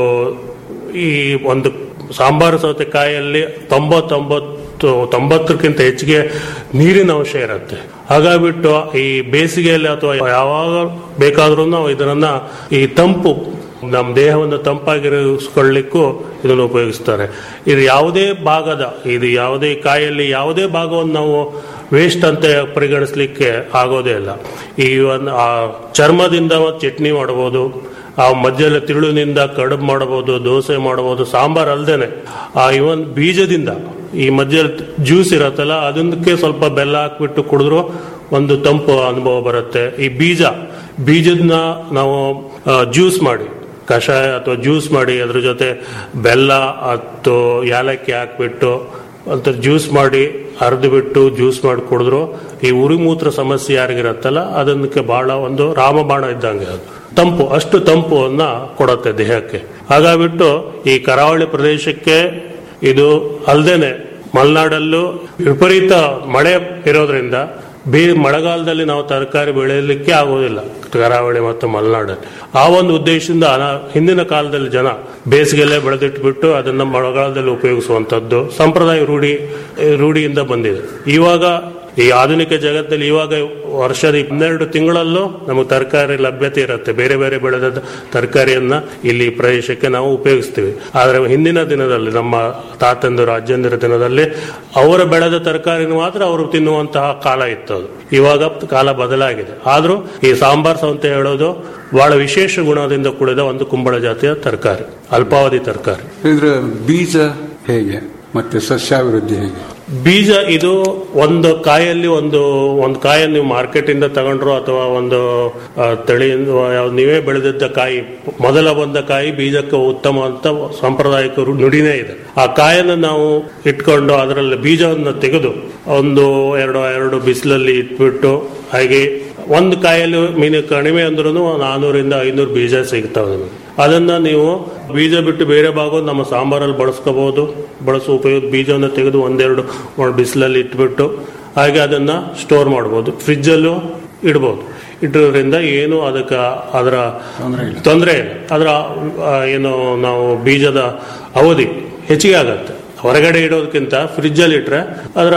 ಈ ಒಂದು ಸಾಂಬಾರು ಸೌತೆಕಾಯಲ್ಲಿ ತೊಂಬತ್ತೊಂಬತ್ತು ತೊಂಬತ್ತಕ್ಕಿಂತ ಹೆಚ್ಚಿಗೆ ನೀರಿನ ಅಂಶ ಇರುತ್ತೆ ಹಾಗಾಗ್ಬಿಟ್ಟು ಈ ಬೇಸಿಗೆಯಲ್ಲಿ ಅಥವಾ ಯಾವಾಗ ಬೇಕಾದ್ರೂ ನಾವು ಇದನ್ನ ಈ ತಂಪು ನಮ್ಮ ದೇಹವನ್ನು ತಂಪಾಗಿರಿಸಿಕೊಳ್ಳಿಕ್ಕೂ ಇದನ್ನು ಉಪಯೋಗಿಸ್ತಾರೆ ಇದು ಯಾವುದೇ ಭಾಗದ ಇದು ಯಾವುದೇ ಕಾಯಲ್ಲಿ ಯಾವುದೇ ಭಾಗವನ್ನು ನಾವು ವೇಸ್ಟ್ ಅಂತ ಪರಿಗಣಿಸ್ಲಿಕ್ಕೆ ಆಗೋದೇ ಇಲ್ಲ ಈ ಒಂದು ಆ ಚರ್ಮದಿಂದ ಚಟ್ನಿ ಮಾಡಬಹುದು ಆ ಮಧ್ಯದಲ್ಲಿ ತಿರುಳಿನಿಂದ ಕಡುಬು ಮಾಡಬಹುದು ದೋಸೆ ಮಾಡಬಹುದು ಸಾಂಬಾರ್ ಅಲ್ದೇನೆ ಆ ಇವನ್ ಬೀಜದಿಂದ ಈ ಮಧ್ಯದಲ್ಲಿ ಜ್ಯೂಸ್ ಇರತ್ತಲ್ಲ ಅದಕ್ಕೆ ಸ್ವಲ್ಪ ಬೆಲ್ಲ ಹಾಕ್ಬಿಟ್ಟು ಕುಡಿದ್ರು ಒಂದು ತಂಪು ಅನುಭವ ಬರುತ್ತೆ ಈ ಬೀಜ ಬೀಜದನ್ನ ನಾವು ಜ್ಯೂಸ್ ಮಾಡಿ ಕಷಾಯ ಅಥವಾ ಜ್ಯೂಸ್ ಮಾಡಿ ಅದ್ರ ಜೊತೆ ಬೆಲ್ಲ ಅಥವಾ ಯಾಲಕ್ಕಿ ಹಾಕ್ಬಿಟ್ಟು ಅಂತ ಜ್ಯೂಸ್ ಮಾಡಿ ಅರ್ದು ಬಿಟ್ಟು ಜ್ಯೂಸ್ ಮಾಡಿ ಕುಡಿದ್ರು ಈ ಉರಿಮೂತ್ರ ಸಮಸ್ಯೆ ಯಾರಿಗಿರತ್ತಲ್ಲ ಅದಕ್ಕೆ ಬಹಳ ಒಂದು ರಾಮಬಾಣ ಇದ್ದಂಗೆ ಅದು ತಂಪು ಅಷ್ಟು ತಂಪುವನ್ನ ಕೊಡುತ್ತೆ ದೇಹಕ್ಕೆ ಹಾಗಾಗ್ಬಿಟ್ಟು ಈ ಕರಾವಳಿ ಪ್ರದೇಶಕ್ಕೆ ಇದು ಅಲ್ದೇನೆ ಮಲೆನಾಡಲ್ಲೂ ವಿಪರೀತ ಮಳೆ ಇರೋದ್ರಿಂದ ಬೇ ಮಳೆಗಾಲದಲ್ಲಿ ನಾವು ತರಕಾರಿ ಬೆಳೆಯಲಿಕ್ಕೆ ಆಗೋದಿಲ್ಲ ಕರಾವಳಿ ಮತ್ತು ಮಲೆನಾಡಲ್ಲಿ ಆ ಒಂದು ಉದ್ದೇಶದಿಂದ ಅನಾ- ಹಿಂದಿನ ಕಾಲದಲ್ಲಿ ಜನ ಬೇಸಿಗೆಲ್ಲೇ ಬೆಳೆದಿಟ್ಬಿಟ್ಟು ಅದನ್ನ ಮಳೆಗಾಲದಲ್ಲಿ ಉಪಯೋಗಿಸುವಂತದ್ದು ಸಂಪ್ರದಾಯ ರೂಢಿ ರೂಢಿಯಿಂದ ಬಂದಿದೆ ಇವಾಗ ಈ ಆಧುನಿಕ ಜಗತ್ತಲ್ಲಿ ಇವಾಗ ವರ್ಷದ ಹನ್ನೆರಡು ತಿಂಗಳಲ್ಲೂ ನಮಗೆ ತರಕಾರಿ ಲಭ್ಯತೆ ಇರುತ್ತೆ ಬೇರೆ ಬೇರೆ ಬೆಳೆದ ತರಕಾರಿಯನ್ನ ಇಲ್ಲಿ ಈ ಪ್ರದೇಶಕ್ಕೆ ನಾವು ಉಪಯೋಗಿಸ್ತೀವಿ ಆದ್ರೆ ಹಿಂದಿನ ದಿನದಲ್ಲಿ ನಮ್ಮ ತಾತಂದಿರು ಅಜ್ಜಂದಿರ ದಿನದಲ್ಲಿ ಅವರ ಬೆಳೆದ ತರಕಾರಿನ ಮಾತ್ರ ಅವರು ತಿನ್ನುವಂತಹ ಕಾಲ ಇತ್ತು ಅದು ಇವಾಗ ಕಾಲ ಬದಲಾಗಿದೆ ಆದ್ರೂ ಈ ಸಾಂಬಾರ್ ಸೌಂತೆ ಹೇಳೋದು ಬಹಳ ವಿಶೇಷ ಗುಣದಿಂದ ಕೂಡಿದ ಒಂದು ಕುಂಬಳ ಜಾತಿಯ ತರಕಾರಿ ಅಲ್ಪಾವಧಿ ತರಕಾರಿ ಇದ್ರ ಬೀಜ ಹೇಗೆ ಮತ್ತೆ ಸಸ್ಯಾಭಿವೃದ್ಧಿ ಹೇಗೆ ಬೀಜ ಇದು ಒಂದು ಕಾಯಲ್ಲಿ ಒಂದು ಒಂದು ಕಾಯನ್ನು ನೀವು ಮಾರ್ಕೆಟ್ ಇಂದ ತಗೊಂಡ್ರು ಅಥವಾ ಒಂದು ಆ, ತಳಿಯಿಂದ ಯಾವ್ದು ನೀವೇ ಬೆಳೆದಿದ್ದ ಕಾಯಿ ಮೊದಲ ಬಂದ ಕಾಯಿ ಬೀಜಕ್ಕೆ ಉತ್ತಮ ಅಂತ ಸಾಂಪ್ರದಾಯಿಕ ರು- ನುಡಿನೇ ಇದೆ ಆ ಕಾಯನ್ನು ನಾವು ಇಟ್ಕೊಂಡು ಅದರಲ್ಲಿ ಬೀಜವನ್ನು ತೆಗೆದು ಒಂದು ಎರಡು ಎರಡು ಬಿಸಿಲಲ್ಲಿ ಇಟ್ಬಿಟ್ಟು ಹಾಗೆ ಒಂದು ಕಾಯಲ್ಲಿ ಮೀನು ಕಡಿಮೆ ಅಂದ್ರೂ ನಾನೂರಿಂದ ಐನೂರು ಬೀಜ ಸಿಗ್ತಾವೆ ನಮಗೆ ಅದನ್ನ ನೀವು ಬೀಜ ಬಿಟ್ಟು ಬೇರೆ ಭಾಗ ನಮ್ಮ ಸಾಂಬಾರಲ್ಲಿ ಬಳಸ್ಕೋಬಹುದು ಬಳಸೋ ಉಪಯೋಗ ಬೀಜವನ್ನು ತೆಗೆದು ಒಂದೆರಡು ಒಂದು ಬಿಸಿಲಲ್ಲಿ ಇಟ್ಬಿಟ್ಟು ಹಾಗೆ ಅದನ್ನ ಸ್ಟೋರ್ ಮಾಡಬಹುದು ಫ್ರಿಜ್ಜಲ್ಲೂ ಇಡ್ಬೋದು ಇಟ್ಟೋದ್ರಿಂದ ಏನು ಅದಕ್ಕೆ ಅದರ ತೊಂದರೆ ಇಲ್ಲ ಅದರ ಆ, ಏನು ನಾವು ಬೀಜದ ಅವಧಿ ಹೆಚ್ಚಿಗೆ ಆಗತ್ತೆ ಹೊರಗಡೆ ಇಡೋದಕ್ಕಿಂತ ಫ್ರಿಜ್ಜಲ್ಲಿ ಇಟ್ರೆ ಅದರ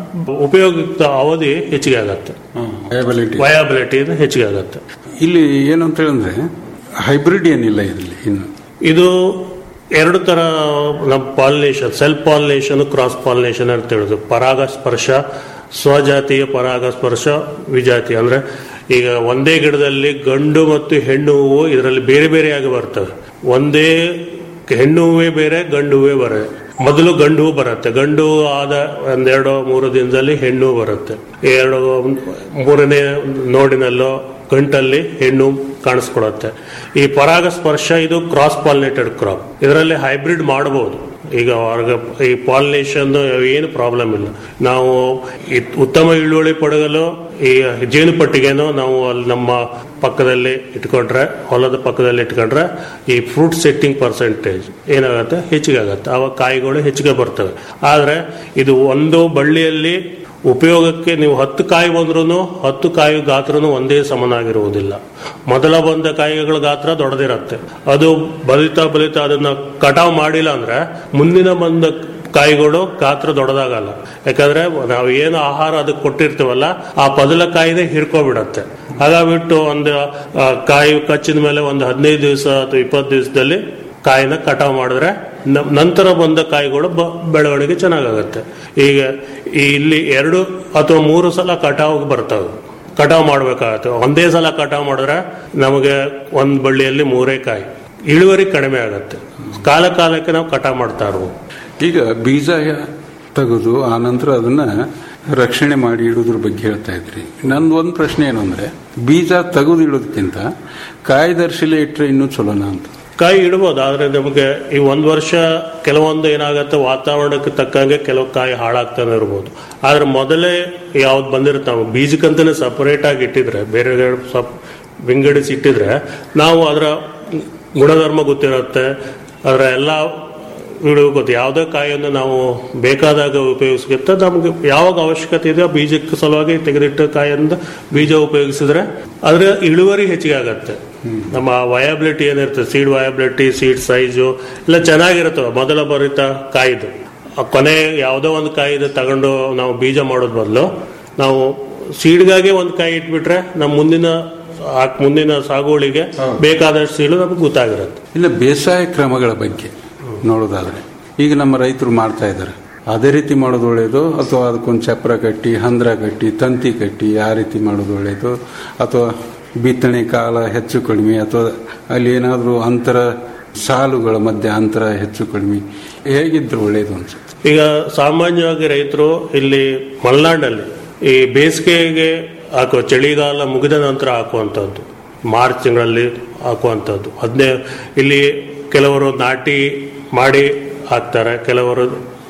ಉಪಯೋಗಿತ ಅವಧಿ ಹೆಚ್ಚಿಗೆ ಆಗತ್ತೆ Viability. ವಯಾಬಿಲಿಟಿ ಹೆಚ್ಚಿಗೆ ಆಗತ್ತೆ ಇಲ್ಲಿ ಏನು ಅಂತ ಹೇಳಿದ್ರೆ ಹೈಬ್ರಿಡ್ ಏನಿಲ್ಲ ಇದರಲ್ಲಿ ಇನ್ನು ಇದು ಎರಡು ತರ ನಮ್ಮ pollination self pollination cross pollination ಅಂತ ಹೇಳುದು ಪರಾಗಸ್ಪರ್ಶ ಸ್ವಜಾತಿಯ ಪರಾಗಸ್ಪರ್ಶ ವಿಜಾತಿ ಅಂದ್ರೆ ಈಗ ಒಂದೇ ಗಿಡದಲ್ಲಿ ಗಂಡು ಮತ್ತು ಹೆಣ್ಣು ಹೂವು ಇದರಲ್ಲಿ ಬೇರೆ ಬೇರೆಯಾಗಿ ಬರ್ತವೆ ಒಂದೇ ಹೆಣ್ಣು ಹೂವೇ ಬೇರೆ ಗಂಡು ಹೂವೇ ಬರೆ ಮೊದಲು ಗಂಡು ಹೂ ಬರುತ್ತೆ ಗಂಡು ಹೂ ಆದ ಒಂದೆರಡು ಮೂರು ದಿನದಲ್ಲಿ ಹೆಣ್ಣು ಹೂ ಬರುತ್ತೆ ಎರಡು ಮೂರನೇ ನೋಡಿನಲ್ಲೋ ಗಂಟಲ್ಲಿ ಹೆಣ್ಣು ಕಾಣಿಸ್ಕೊಳುತ್ತೆ ಈ ಪರಾಗಸ್ಪರ್ಶ ಇದು ಕ್ರಾಸ್ ಪಾಲಿನೇಟೆಡ್ ಕ್ರಾಪ್ ಇದರಲ್ಲಿ ಹೈಬ್ರಿಡ್ ಮಾಡಬಹುದು ಈಗ ಹೊರಗ ಈ ಪಾಲಿನೇಷನ್ ಏನು ಪ್ರಾಬ್ಲಮ್ ಇಲ್ಲ ನಾವು ಈ ಉತ್ತಮ ಇಳುವರಿ ಪಡೆಯಲು ಈ ಜೇನುಪಟ್ಟಿಗೆನೋ ನಾವು ಅಲ್ಲಿ ನಮ್ಮ ಪಕ್ಕದಲ್ಲಿ ಇಟ್ಕೊಂಡ್ರೆ ಹೊಲದ ಪಕ್ಕದಲ್ಲಿ ಇಟ್ಕೊಂಡ್ರೆ ಈ ಫ್ರೂಟ್ ಸೆಟ್ಟಿಂಗ್ ಪರ್ಸೆಂಟೇಜ್ ಏನಾಗುತ್ತೆ ಹೆಚ್ಚಿಗೆ ಆಗುತ್ತೆ ಆವಾಗ ಕಾಯಿಗಳು ಹೆಚ್ಚಿಗೆ ಬರ್ತವೆ ಆದ್ರೆ ಇದು ಒಂದು ಬಳ್ಳಿಯಲ್ಲಿ ಉಪಯೋಗಕ್ಕೆ ನೀವು ಹತ್ತು ಕಾಯಿ ಬಂದ್ರೂ ಹತ್ತು ಕಾಯಿ ಗಾತ್ರನೂ ಒಂದೇ ಸಮನಾಗಿರುವುದಿಲ್ಲ ಮೊದಲ ಬಂದ ಕಾಯಿಗಳ ಗಾತ್ರ ದೊಡ್ಡದಿರತ್ತೆ ಅದು ಬಲಿತಾ ಬಲಿತಾ ಅದನ್ನ ಕಟಾವ್ ಮಾಡಿಲ್ಲ ಅಂದ್ರೆ ಮುಂದಿನ ಬಂದ ಕಾಯಿಗಳು ಗಾತ್ರ ದೊಡ್ಡದಾಗಲ್ಲ ಯಾಕಂದ್ರೆ ನಾವು ಏನು ಆಹಾರ ಅದಕ್ಕೆ ಕೊಟ್ಟಿರ್ತೀವಲ್ಲ ಆ ಪದಲ ಕಾಯಿನೇ ಹಿರ್ಕೊಬಿಡತ್ತೆ ಹಾಗಾಗ್ಬಿಟ್ಟು ಒಂದು ಆ, ಕಾಯಿ ಕಚ್ಚಿದ ಮೇಲೆ ಒಂದು ಹದಿನೈದು ದಿವಸ ಅಥವಾ ಇಪ್ಪತ್ತು ದಿವಸದಲ್ಲಿ ಕಾಯಿನ ಕಟಾವ್ ಮಾಡಿದ್ರೆ ನ- ನಂತರ ಬಂದ ಕಾಯಿಗಳು ಬ- ಬೆಳವಣಿಗೆ ಚೆನ್ನಾಗಾಗತ್ತೆ ಈಗ ಈ ಇಲ್ಲಿ ಎರಡು ಅಥವಾ ಮೂರು ಸಲ ಕಟಾವ್ ಬರ್ತವೆ ಕಟಾವ್ ಮಾಡ್ಬೇಕಾಗತ್ತೆ ಒಂದೇ ಸಲ ಕಟಾವ್ ಮಾಡಿದ್ರೆ ನಮಗೆ ಒಂದ್ ಬಳ್ಳಿಯಲ್ಲಿ ಮೂರೇ ಕಾಯಿ ಇಳುವರಿ ಕಡಿಮೆ ಆಗತ್ತೆ ಕಾಲ ಕಾಲಕ್ಕೆ ನಾವು ಕಟಾವ್ ಮಾಡ್ತಾ ಇರ್ಬೋದು ಈಗ ಬೀಜ ತೆಗೆದು ಆ ನಂತರ ಅದನ್ನ ರಕ್ಷಣೆ ಮಾಡಿ ಇಡೋದ್ರ ಬಗ್ಗೆ ಹೇಳ್ತಾ ಇದ್ರಿ ನಂದು ಒಂದು ಪ್ರಶ್ನೆ ಏನು ಅಂದ್ರೆ ಬೀಜ ತೆಗೆದು ಇಡೋದಕ್ಕಿಂತ ಕಾಯ್ದರ್ಶಿಲೆ ಇಟ್ರೆ ಇನ್ನೂ ಚಲೋನಾ ಅಂತ ಕಾಯಿ ಇಡ್ಬೋದು ಆದ್ರೆ ನಮಗೆ ಈ ಒಂದ್ ವರ್ಷ ಕೆಲವೊಂದು ಏನಾಗತ್ತೆ ವಾತಾವರಣಕ್ಕೆ ತಕ್ಕಂಗೆ ಕೆಲವು ಕಾಯಿ ಹಾಳಾಗ್ತಾನೆ ಇರ್ಬೋದು ಆದ್ರೆ ಮೊದಲೇ ಯಾವ್ದು ಬಂದಿರುತ್ತೆ ನಾವು ಬೀಜಕ್ಕಂತಾನೆ ಸಪರೇಟ್ ಆಗಿ ಇಟ್ಟಿದ್ರೆ ಬೇರೆ ಸಪ್ ವಿಂಗಡಿಸಿ ಇಟ್ಟಿದ್ರೆ ನಾವು ಅದರ ಗುಣಧರ್ಮ ಗೊತ್ತಿರುತ್ತೆ ಅದರ ಎಲ್ಲ ಇಳು ಗೊತ್ತು ಯಾವುದೇ ಕಾಯಿಯನ್ನು ನಾವು ಬೇಕಾದಾಗ ಉಪಯೋಗಿಸ್ಕಿಂತ ನಮ್ಗೆ ಯಾವಾಗ ಅವಶ್ಯಕತೆ ಇದೆಯೋ ಬೀಜಕ್ಕೆ ಸಲುವಾಗಿ ತೆಗೆದಿಟ್ಟ ಕಾಯಿಂದ ಬೀಜ ಉಪಯೋಗಿಸಿದ್ರೆ ಅದರ ಇಳುವರಿ ಹೆಚ್ಚಿಗೆ ಆಗತ್ತೆ ನಮ್ಮ ವಯಾಬಿಲಿಟಿ ಏನಿರ್ತದೆ ಸೀಡ್ ವಯಾಬಿಲಿಟಿ ಸೀಡ್ ಸೈಜು ಎಲ್ಲ ಚೆನ್ನಾಗಿರುತ್ತವೆ ಮೊದಲ ಬರಿತ ಕಾಯ್ದು ಆ ಕೊನೆ ಯಾವುದೋ ಒಂದು ಕಾಯಿದು ತಗೊಂಡು ನಾವು ಬೀಜ ಮಾಡೋದ್ ಬದಲು ನಾವು ಸೀಡ್ಗಾಗೆ ಒಂದು ಕಾಯಿ ಇಟ್ಬಿಟ್ರೆ ನಮ್ಮ ಮುಂದಿನ ಆ ಮುಂದಿನ ಸಾಗುವಳಿಗೆ ಬೇಕಾದಷ್ಟು ಸೀಳು ನಮ್ಗೆ ಗೊತ್ತಾಗಿರುತ್ತೆ ಇಲ್ಲ ಬೇಸಾಯ ಕ್ರಮಗಳ ಬಗ್ಗೆ ನೋಡೋದಾದ್ರೆ ಈಗ ನಮ್ಮ ರೈತರು ಮಾಡ್ತಾ ಇದ್ದಾರೆ ಅದೇ ರೀತಿ ಮಾಡೋದು ಒಳ್ಳೇದು ಅಥವಾ ಅದಕ್ಕೊಂದು ಚಪ್ರ ಕಟ್ಟಿ ಹಂದ್ರ ಕಟ್ಟಿ ತಂತಿ ಕಟ್ಟಿ ಆ ರೀತಿ ಮಾಡೋದು ಒಳ್ಳೇದು ಅಥವಾ ಬಿತ್ತನೆ ಕಾಲ ಹೆಚ್ಚು ಕಡಿಮೆ ಅಥವಾ ಅಲ್ಲಿ ಏನಾದರೂ ಅಂತರ ಸಾಲುಗಳ ಮಧ್ಯೆ ಅಂತರ ಹೆಚ್ಚು ಕಡಿಮೆ ಹೇಗಿದ್ರೆ ಒಳ್ಳೇದು ಅನ್ಸುತ್ತೆ ಈಗ ಸಾಮಾನ್ಯವಾಗಿ ರೈತರು ಇಲ್ಲಿ ಮಲೆನಾಡಲ್ಲಿ ಈ ಬೇಸಿಗೆಗೆ ಹಾಕುವ ಚಳಿಗಾಲ ಮುಗಿದ ನಂತರ ಹಾಕುವಂಥದ್ದು ಮಾರ್ಚ್ ತಿಂಗಳಲ್ಲಿ ಹಾಕುವಂಥದ್ದು ಅದನ್ನೇ ಇಲ್ಲಿ ಕೆಲವರು ನಾಟಿ ಮಾಡಿ ಹಾಕ್ತಾರೆ ಕೆಲವರು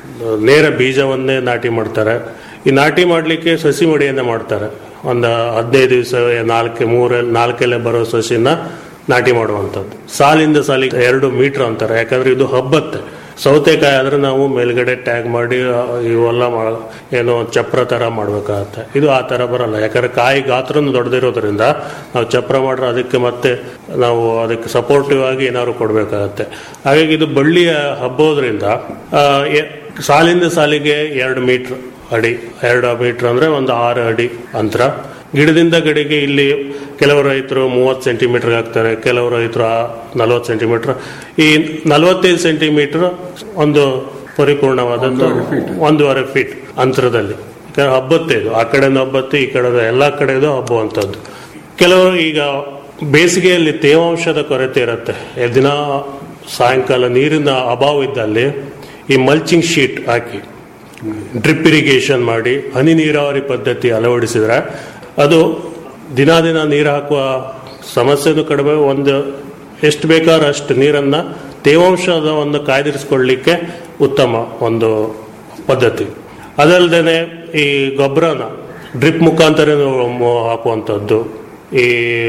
ನೇರ ಬೀಜವನ್ನೇ ನಾಟಿ ಮಾಡ್ತಾರೆ ಈ ನಾಟಿ ಮಾಡಲಿಕ್ಕೆ ಸಸಿ ಮಡಿಯನ್ನ ಮಾಡ್ತಾರೆ ಒಂದು ಹದಿನೈದು ದಿವಸ ನಾಲ್ಕು ಮೂರ ನಾಲ್ಕೆಲೆ ಬರೋ ಸಸಿನ ನಾಟಿ ಮಾಡುವಂಥದ್ದು ಸಾಲಿಂದ ಸಾಲಿಗೆ ಎರಡು ಮೀಟರ್ ಅಂತಾರೆ ಯಾಕಂದ್ರೆ ಇದು ಹಬ್ಬತ್ತೆ ಸೌತೆಕಾಯಿ ಆದ್ರೆ ನಾವು ಮೇಲ್ಗಡೆ ಟ್ಯಾಗ್ ಮಾಡಿ ಆ, ಇವೆಲ್ಲ ಮಾ- ಏನೋ ಚಪ್ರ ತರ ಮಾಡ್ಬೇಕಾಗತ್ತೆ ಇದು ಆ ತರ ಬರಲ್ಲ ಯಾಕಂದ್ರೆ ಕಾಯಿ ಗಾತ್ರನು ದೊಡ್ಡದಿರೋದ್ರಿಂದ ನಾವು ಚಪ್ರ ಮಾಡ್ರೆ ಅದಕ್ಕೆ ಮತ್ತೆ ನಾವು ಅದಕ್ಕೆ ಸಪೋರ್ಟಿವ್ ಆಗಿ ಏನಾದ್ರು ಕೊಡ್ಬೇಕಾಗತ್ತೆ ಹಾಗಾಗಿ ಇದು ಬಳ್ಳಿಯ ಹಬ್ಬೋದ್ರಿಂದ ಆ, ಎ- ಸಾಲಿಂದ ಸಾಲಿಗೆ ಎರಡು ಮೀಟರ್ ಅಡಿ ಎರಡು ಮೀಟರ್ ಅಂದ್ರೆ ಒಂದು ಆರು ಅಡಿ ಅಂತರ ಗಿಡದಿಂದ ಗಿಡಕ್ಕೆ ಇಲ್ಲಿ ಕೆಲವು ರೈತರು ಮೂವತ್ತು ಸೆಂಟಿಮೀಟರ್ ಹಾಕ್ತಾರೆ ಕೆಲವು ರೈತರು ನಲವತ್ತು ಸೆಂಟಿಮೀಟರ್ ಈ ನಲವತ್ತೈದು ಸೆಂಟಿಮೀಟರ್ ಒಂದು ಪರಿಪೂರ್ಣವಾದಂತ ಒಂದೂವರೆ ಫೀಟ್ ಅಂತರದಲ್ಲಿ ಯಾಕಂದ್ರೆ ಹಬ್ಬತ್ತೆ ಇದು ಆ ಕಡೆಯಿಂದ ಹಬ್ಬತ್ತೆ ಈ ಕಡೆ ಎಲ್ಲ ಕಡೆದು ಹಬ್ಬುವಂಥದ್ದು ಕೆಲವರು ಈಗ ಬೇಸಿಗೆಯಲ್ಲಿ ತೇವಾಂಶದ ಕೊರತೆ ಇರುತ್ತೆ ಎ ದಿನ ಸಾಯಂಕಾಲ ನೀರಿನ ಅಭಾವ ಇದ್ದಲ್ಲಿ ಈ ಮಲ್ಚಿಂಗ್ ಶೀಟ್ ಹಾಕಿ ಡ್ರಿಪ್ ಇರಿಗೇಷನ್ ಮಾಡಿ ಹನಿ ನೀರಾವರಿ ಪದ್ಧತಿ ಅಳವಡಿಸಿದ್ರೆ ಅದು ದಿನ ದಿನ ನೀರು ಹಾಕುವ ಸಮಸ್ಯೆನೂ ಕಡಿಮೆ ಒಂದು ಎಷ್ಟು ಬೇಕಾದ್ರೆ ಅಷ್ಟು ನೀರನ್ನ ತೇವಾಂಶದ ಒಂದು ಕಾಯ್ದಿರಿಸ್ಕೊಳ್ಳಿಕ್ಕೆ ಉತ್ತಮ ಒಂದು ಪದ್ಧತಿ ಅದಲ್ಲದೆ ಈ ಗೊಬ್ಬರನ ಡ್ರಿಪ್ ಮುಖಾಂತರ ಹಾಕುವಂಥದ್ದು ಈ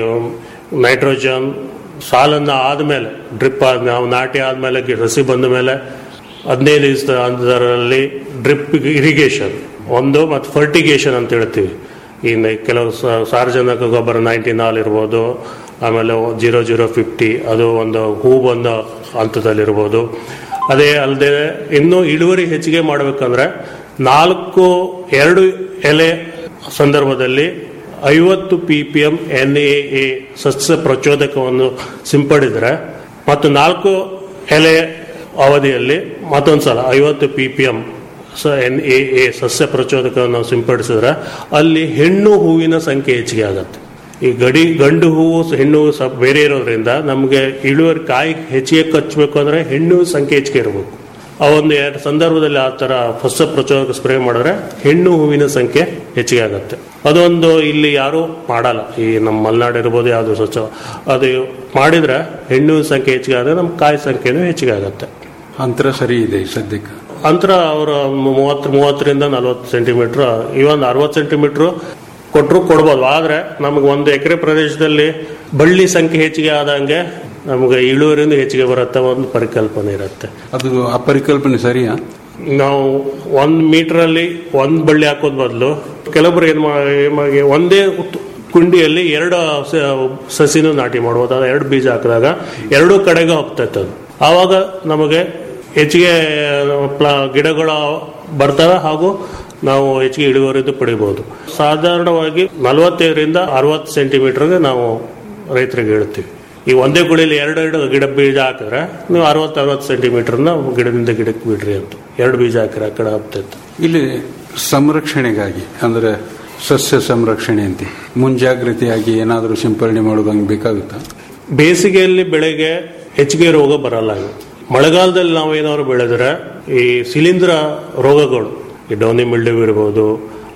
ನೈಟ್ರೋಜನ್ ಸಾಲನ್ನ ಆದ್ಮೇಲೆ ಡ್ರಿಪ್ ನಾವು ನಾಟಿ ಆದ್ಮೇಲೆ ಗಿ- ಸಸಿ ಬಂದ ಮೇಲೆ ಹದಿನೈದು ದಿವಸದ ಅಂತರದಲ್ಲಿ ಡ್ರಿಪ್ ಇರಿಗೇಷನ್ ಒಂದು ಮತ್ತು ಫರ್ಟಿಗೇಷನ್ ಅಂತ ಹೇಳ್ತೀವಿ ಈ ನ- ಕೆಲವು ಸ- ಸಾರ್ವಜನಿಕ ಗೊಬ್ಬರ ನೈಂಟಿ ನಾಲ್ ಇರ್ಬೋದು ಆಮೇಲೆ ಜೀರೋ ಜೀರೋ ಫಿಫ್ಟಿ ಅದು ಒಂದು ಹೂ ಬಂದ ಹಂತದಲ್ಲಿರ್ಬೋದು ಅದೇ ಅಲ್ಲದೆ ಇನ್ನೂ ಇಳುವರಿ ಹೆಚ್ಚಿಗೆ ಮಾಡಬೇಕಂದ್ರೆ ನಾಲ್ಕು ಎರಡು ಎಲೆ ಸಂದರ್ಭದಲ್ಲಿ ಐವತ್ತು P P M N A A ಸಸ್ಯ ಪ್ರಚೋದಕವನ್ನು ಸಿಂಪಡಿದ್ರೆ ಮತ್ತು ನಾಲ್ಕು ಎಲೆ ಅವಧಿಯಲ್ಲಿ ಮತ್ತೊಂದ್ಸಲ ಐವತ್ತು P P M N A A ಸಸ್ಯ ಪ್ರಚೋದಕವನ್ನು ನಾವು ಸಿಂಪಡಿಸಿದ್ರೆ ಅಲ್ಲಿ ಹೆಣ್ಣು ಹೂವಿನ ಸಂಖ್ಯೆ ಹೆಚ್ಚಿಗೆ ಆಗುತ್ತೆ ಈ ಗಡಿ ಗಂಡು ಹೂವು ಹೆಣ್ಣು ಹೂವು ಸ್ವಲ್ಪ ಬೇರೆ ಇರೋದ್ರಿಂದ ನಮಗೆ ಇಳುವರಿ ಕಾಯಿ ಹೆಚ್ಚಿಗೆ ಕಚ್ಚಬೇಕು ಅಂದ್ರೆ ಹೆಣ್ಣು ಸಂಖ್ಯೆ ಹೆಚ್ಚಿಗೆ ಇರಬೇಕು ಆ ಒಂದು ಎರಡು ಸಂದರ್ಭದಲ್ಲಿ ಆ ತರ ಹೊಸ ಪ್ರಚೋದಕ ಸ್ಪ್ರೇ ಮಾಡಿದ್ರೆ ಹೆಣ್ಣು ಹೂವಿನ ಸಂಖ್ಯೆ ಹೆಚ್ಚಿಗೆ ಆಗುತ್ತೆ ಅದೊಂದು ಇಲ್ಲಿ ಯಾರು ಮಾಡಲ್ಲ ಈ ನಮ್ಮ ಮಲೆನಾಡು ಇರ್ಬೋದು ಯಾವುದು ಸ್ವಚ್ಛ ಅದು ಮಾಡಿದ್ರೆ ಹೆಣ್ಣು ಸಂಖ್ಯೆ ಹೆಚ್ಚಿಗೆ ಆದರೆ ನಮ್ಮ ಕಾಯಿ ಸಂಖ್ಯೆನೂ ಹೆಚ್ಚಿಗೆ ಆಗುತ್ತೆ ಅಂತರ ಸರಿ ಇದೆ ಸದ್ಯಕ್ಕೆ ಅಂತರ ಅವರು ಮೂವತ್ತು ಮೂವತ್ತರಿಂದ ನಲವತ್ತು ಸೆಂಟಿಮೀಟರ್ ಇವನ್ ಅರವತ್ತು ಸೆಂಟಿಮೀಟರ್ ಕೊಟ್ಟರು ಕೊಡ್ಬೋದು ಆದ್ರೆ ನಮಗೆ ಒಂದು ಎಕರೆ ಪ್ರದೇಶದಲ್ಲಿ ಬಳ್ಳಿ ಸಂಖ್ಯೆ ಹೆಚ್ಚಿಗೆ ಆದಂಗೆ ನಮಗೆ ಇಳುವರಿನೂ ಹೆಚ್ಚಿಗೆ ಬರುತ್ತೆ ಒಂದು ಪರಿಕಲ್ಪನೆ ಇರುತ್ತೆ ಅದು ಆ ಪರಿಕಲ್ಪನೆ ಸರಿಯಾ ನಾವು ಒಂದ್ ಮೀಟರ್ ಅಲ್ಲಿ ಒಂದ್ ಬಳ್ಳಿ ಹಾಕೋದ್ ಬದಲು ಕೆಲವೊಬ್ರು ಏನ್ ಮಾ- ಏನ್ ಮಾಡಿ ಒಂದೇ ಉತ್- ಕುಂಡಿಯಲ್ಲಿ ಎರಡು ಸ- ಸಸಿನೂ ನಾಟಿ ಮಾಡ್ಬೋದು ಅದು ಎರಡು ಬೀಜ ಹಾಕಿದಾಗ ಎರಡೂ ಕಡೆಗೂ ಹೋಗ್ತೈತೆ ಅದು ಆವಾಗ ನಮಗೆ ಹೆಚ್ಚಿಗೆ ಪ್ಲ- ಗಿಡಗಳು ಬರ್ತವೆ ಹಾಗೂ ನಾವು ಹೆಚ್ಚಿಗೆ ಇಳುವರಿದು ಪಡಿಬಹುದು ಸಾಧಾರಣವಾಗಿ ನಲವತ್ತೈದರಿಂದ ಅರವತ್ತು ಸೆಂಟಿಮೀಟರ್ಗೆ ನಾವು ರೈತರಿಗೆ ಹೇಳ್ತೀವಿ ಈ ಒಂದೇ ಗುಳಿಯಲ್ಲಿ ಎರಡು ಎರಡು ಗಿಡ ಬೀಜ ಹಾಕಿದ್ರೆ ನೀವು ಅರವತ್ತು ಅರವತ್ತು ಸೆಂಟಿಮೀಟರ್ನ ಗಿಡದಿಂದ ಗಿಡಕ್ಕೆ ಬಿಡ್ರಿ ಅಂತ ಎರಡು ಬೀಜ ಹಾಕಿದ್ರೆ ಆ ಕಡೆ ಹಬ್ತೈತೆ ಇಲ್ಲಿ ಸಂರಕ್ಷಣೆಗಾಗಿ ಅಂದ್ರೆ ಸಸ್ಯ ಸಂರಕ್ಷಣೆ ಅಂತ ಮುಂಜಾಗ್ರತೆಯಾಗಿ ಏನಾದರೂ ಸಿಂಪರಣೆ ಮಾಡೋದು ಹಂಗೆ ಬೇಕಾಗುತ್ತಾ ಬೇಸಿಗೆಯಲ್ಲಿ ಬೆಳೆಗೆ ಹೆಚ್ಚಿಗೆ ರೋಗ ಬರಲ್ಲ ಇವು. ಮಳೆಗಾಲದಲ್ಲಿ ನಾವು ಏನಾದ್ರು ಬೆಳೆದ್ರೆ ಈ ಶಿಲೀಂಧ್ರ ರೋಗಗಳು ಈ ಡೌನಿ ಮಿಲ್ಡ್ಯೂ ಇರ್ಬೋದು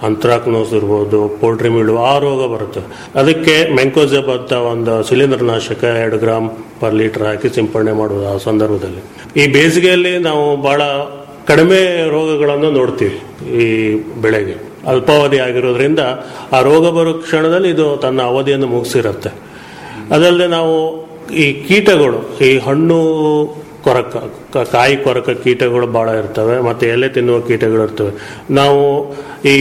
ಅಂತ್ರಾಕ್ನೋಸ್ ಇರ್ಬೋದು ಪೋಲ್ಟ್ರಿ ಮೀಳು ಆ ರೋಗ ಬರುತ್ತೆ ಅದಕ್ಕೆ ಮೆಂಕೋಜೆಬ್ ಅಂತ ಒಂದು ಸಿಲಿಂಡರ್ ನಾಶಕ ಎರಡು ಗ್ರಾಮ್ ಪರ್ ಲೀಟರ್ ಹಾಕಿ ಸಿಂಪಡಣೆ ಮಾಡುವುದು ಆ ಸಂದರ್ಭದಲ್ಲಿ ಈ ಬೇಸಿಗೆಯಲ್ಲಿ ನಾವು ಬಹಳ ಕಡಿಮೆ ರೋಗಗಳನ್ನು ನೋಡ್ತೀವಿ ಈ ಬೆಳೆಗೆ ಅಲ್ಪಾವಧಿ ಆಗಿರೋದ್ರಿಂದ ಆ ರೋಗ ಬರೋ ಕ್ಷಣದಲ್ಲಿ ಇದು ತನ್ನ ಅವಧಿಯನ್ನು ಮುಗಿಸಿರುತ್ತೆ ಅದಲ್ಲದೆ ನಾವು ಈ ಕೀಟಗಳು ಈ ಹಣ್ಣು ಕೊರಕ ಕ- ಕಾಯಿ ಕೊರಕ ಕೀಟಗಳು ಬಹಳ ಇರ್ತವೆ ಮತ್ತೆ ಎಲೆ ತಿನ್ನುವ ಕೀಟಗಳು ಇರ್ತವೆ ನಾವು ಈ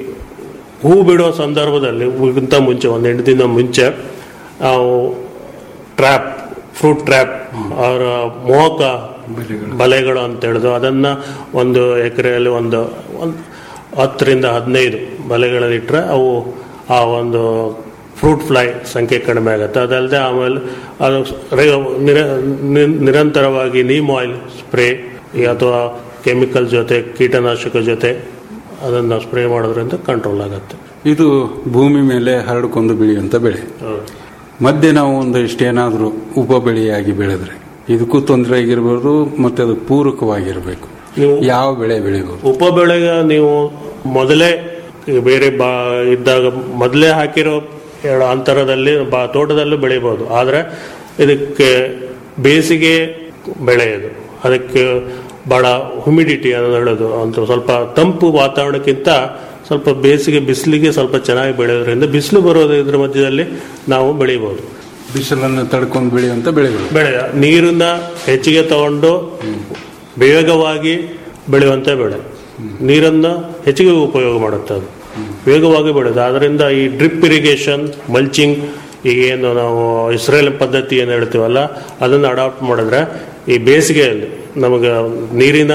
ಹೂ ಬಿಡೋ ಸಂದರ್ಭದಲ್ಲಿ ಹೂಗಿಂತ ಮುಂಚೆ ಒಂದು ಎಂಟು ದಿನ ಮುಂಚೆ ನಾವು ಟ್ರ್ಯಾಪ್ ಫ್ರೂಟ್ ಟ್ರ್ಯಾಪ್ ಅವರ ಮೋಹಕ ಬಲೆಗಳು ಅಂತ ಹೇಳಿದ್ರು ಅದನ್ನ ಒಂದು ಎಕರೆಯಲ್ಲಿ ಒಂದು ಒಂದು ಹತ್ತರಿಂದ ಹದಿನೈದು ಬಲೆಗಳಲ್ಲಿಟ್ಟರೆ ಅವು ಆ ಒಂದು ಫ್ರೂಟ್ ಫ್ಲೈ ಸಂಖ್ಯೆ ಕಡಿಮೆ ಆಗುತ್ತೆ ಅದಲ್ಲದೆ ಆಮೇಲೆ ಅದು ರೇ- ನಿರ- ನಿ- ನಿರಂತರವಾಗಿ ನೀಮ್ ಆಯಿಲ್ ಸ್ಪ್ರೇ ಅಥವಾ ಕೆಮಿಕಲ್ ಜೊತೆ ಕೀಟನಾಶಕ ಜೊತೆ ಅದನ್ನು ಸ್ಪ್ರೇ ಮಾಡೋದ್ರಿಂದ ಕಂಟ್ರೋಲ್ ಆಗುತ್ತೆ ಇದು ಭೂಮಿ ಮೇಲೆ ಹರಡ್ಕೊಂಡು ಬೆಳೆಯುವಂತ ಬೆಳೆ ಮಧ್ಯೆ ನಾವು ಒಂದಿಷ್ಟು ಏನಾದರೂ ಉಪ ಬೆಳೆಯಾಗಿ ಬೆಳೆದ್ರೆ ಇದಕ್ಕೂ ತೊಂದರೆ ಆಗಿರ್ಬೋದು ಮತ್ತೆ ಅದು ಪೂರಕವಾಗಿರಬೇಕು ಯಾವ ಬೆಳೆ ಬೆಳಿಬಹುದು ಉಪ ಬೆಳೆಗ ನೀವು ಮೊದಲೇ ಬೇರೆ ಬಾ ಇದ್ದಾಗ ಮೊದಲೇ ಹಾಕಿರೋ ಎರಡು ಅಂತರದಲ್ಲಿ ಬಾ ತೋಟದಲ್ಲೂ ಬೆಳಿಬೋದು ಆದರೆ ಇದಕ್ಕೆ ಬೇಸಿಗೆ ಬೆಳೆ ಇದು ಅದಕ್ಕೆ ಬಹಳ ಹ್ಯುಮಿಡಿಟಿ ಅನ್ನೋದು ಹೇಳೋದು ಅಂತ ಸ್ವಲ್ಪ ತಂಪು ವಾತಾವರಣಕ್ಕಿಂತ ಸ್ವಲ್ಪ ಬೇಸಿಗೆ ಬಿಸಿಲಿಗೆ ಸ್ವಲ್ಪ ಚೆನ್ನಾಗಿ ಬೆಳೆಯೋದ್ರಿಂದ ಬಿಸಿಲು ಬರೋದು ಇದ್ರ ಮಧ್ಯದಲ್ಲಿ ನಾವು ಬೆಳಿಬೋದು ಬಿಸಿಲನ್ನು ತಡ್ಕೊಂಡು ಬೆಳೆಯುವಂತ ಬೆಳೆಗಳು ಬೆಳೆ ನೀರನ್ನ ಹೆಚ್ಚಿಗೆ ತಗೊಂಡು ವೇಗವಾಗಿ ಬೆಳೆಯುವಂತ ಬೆಳೆ ನೀರನ್ನ ಹೆಚ್ಚಿಗೆ ಉಪಯೋಗ ಮಾಡುತ್ತೆ ಅದು ವೇಗವಾಗಿ ಬೆಳೆದು ಅದರಿಂದ ಈ ಡ್ರಿಪ್ ಇರಿಗೇಷನ್ ಮಲ್ಚಿಂಗ್ ಈಗೇನು ನಾವು ಇಸ್ರೇಲ್ ಪದ್ಧತಿ ಏನು ಹೇಳ್ತೀವಲ್ಲ ಅದನ್ನು ಅಡಾಪ್ಟ್ ಮಾಡಿದ್ರೆ ಈ ಬೇಸಿಗೆಯಲ್ಲಿ ನಮಗೆ ನೀರಿನ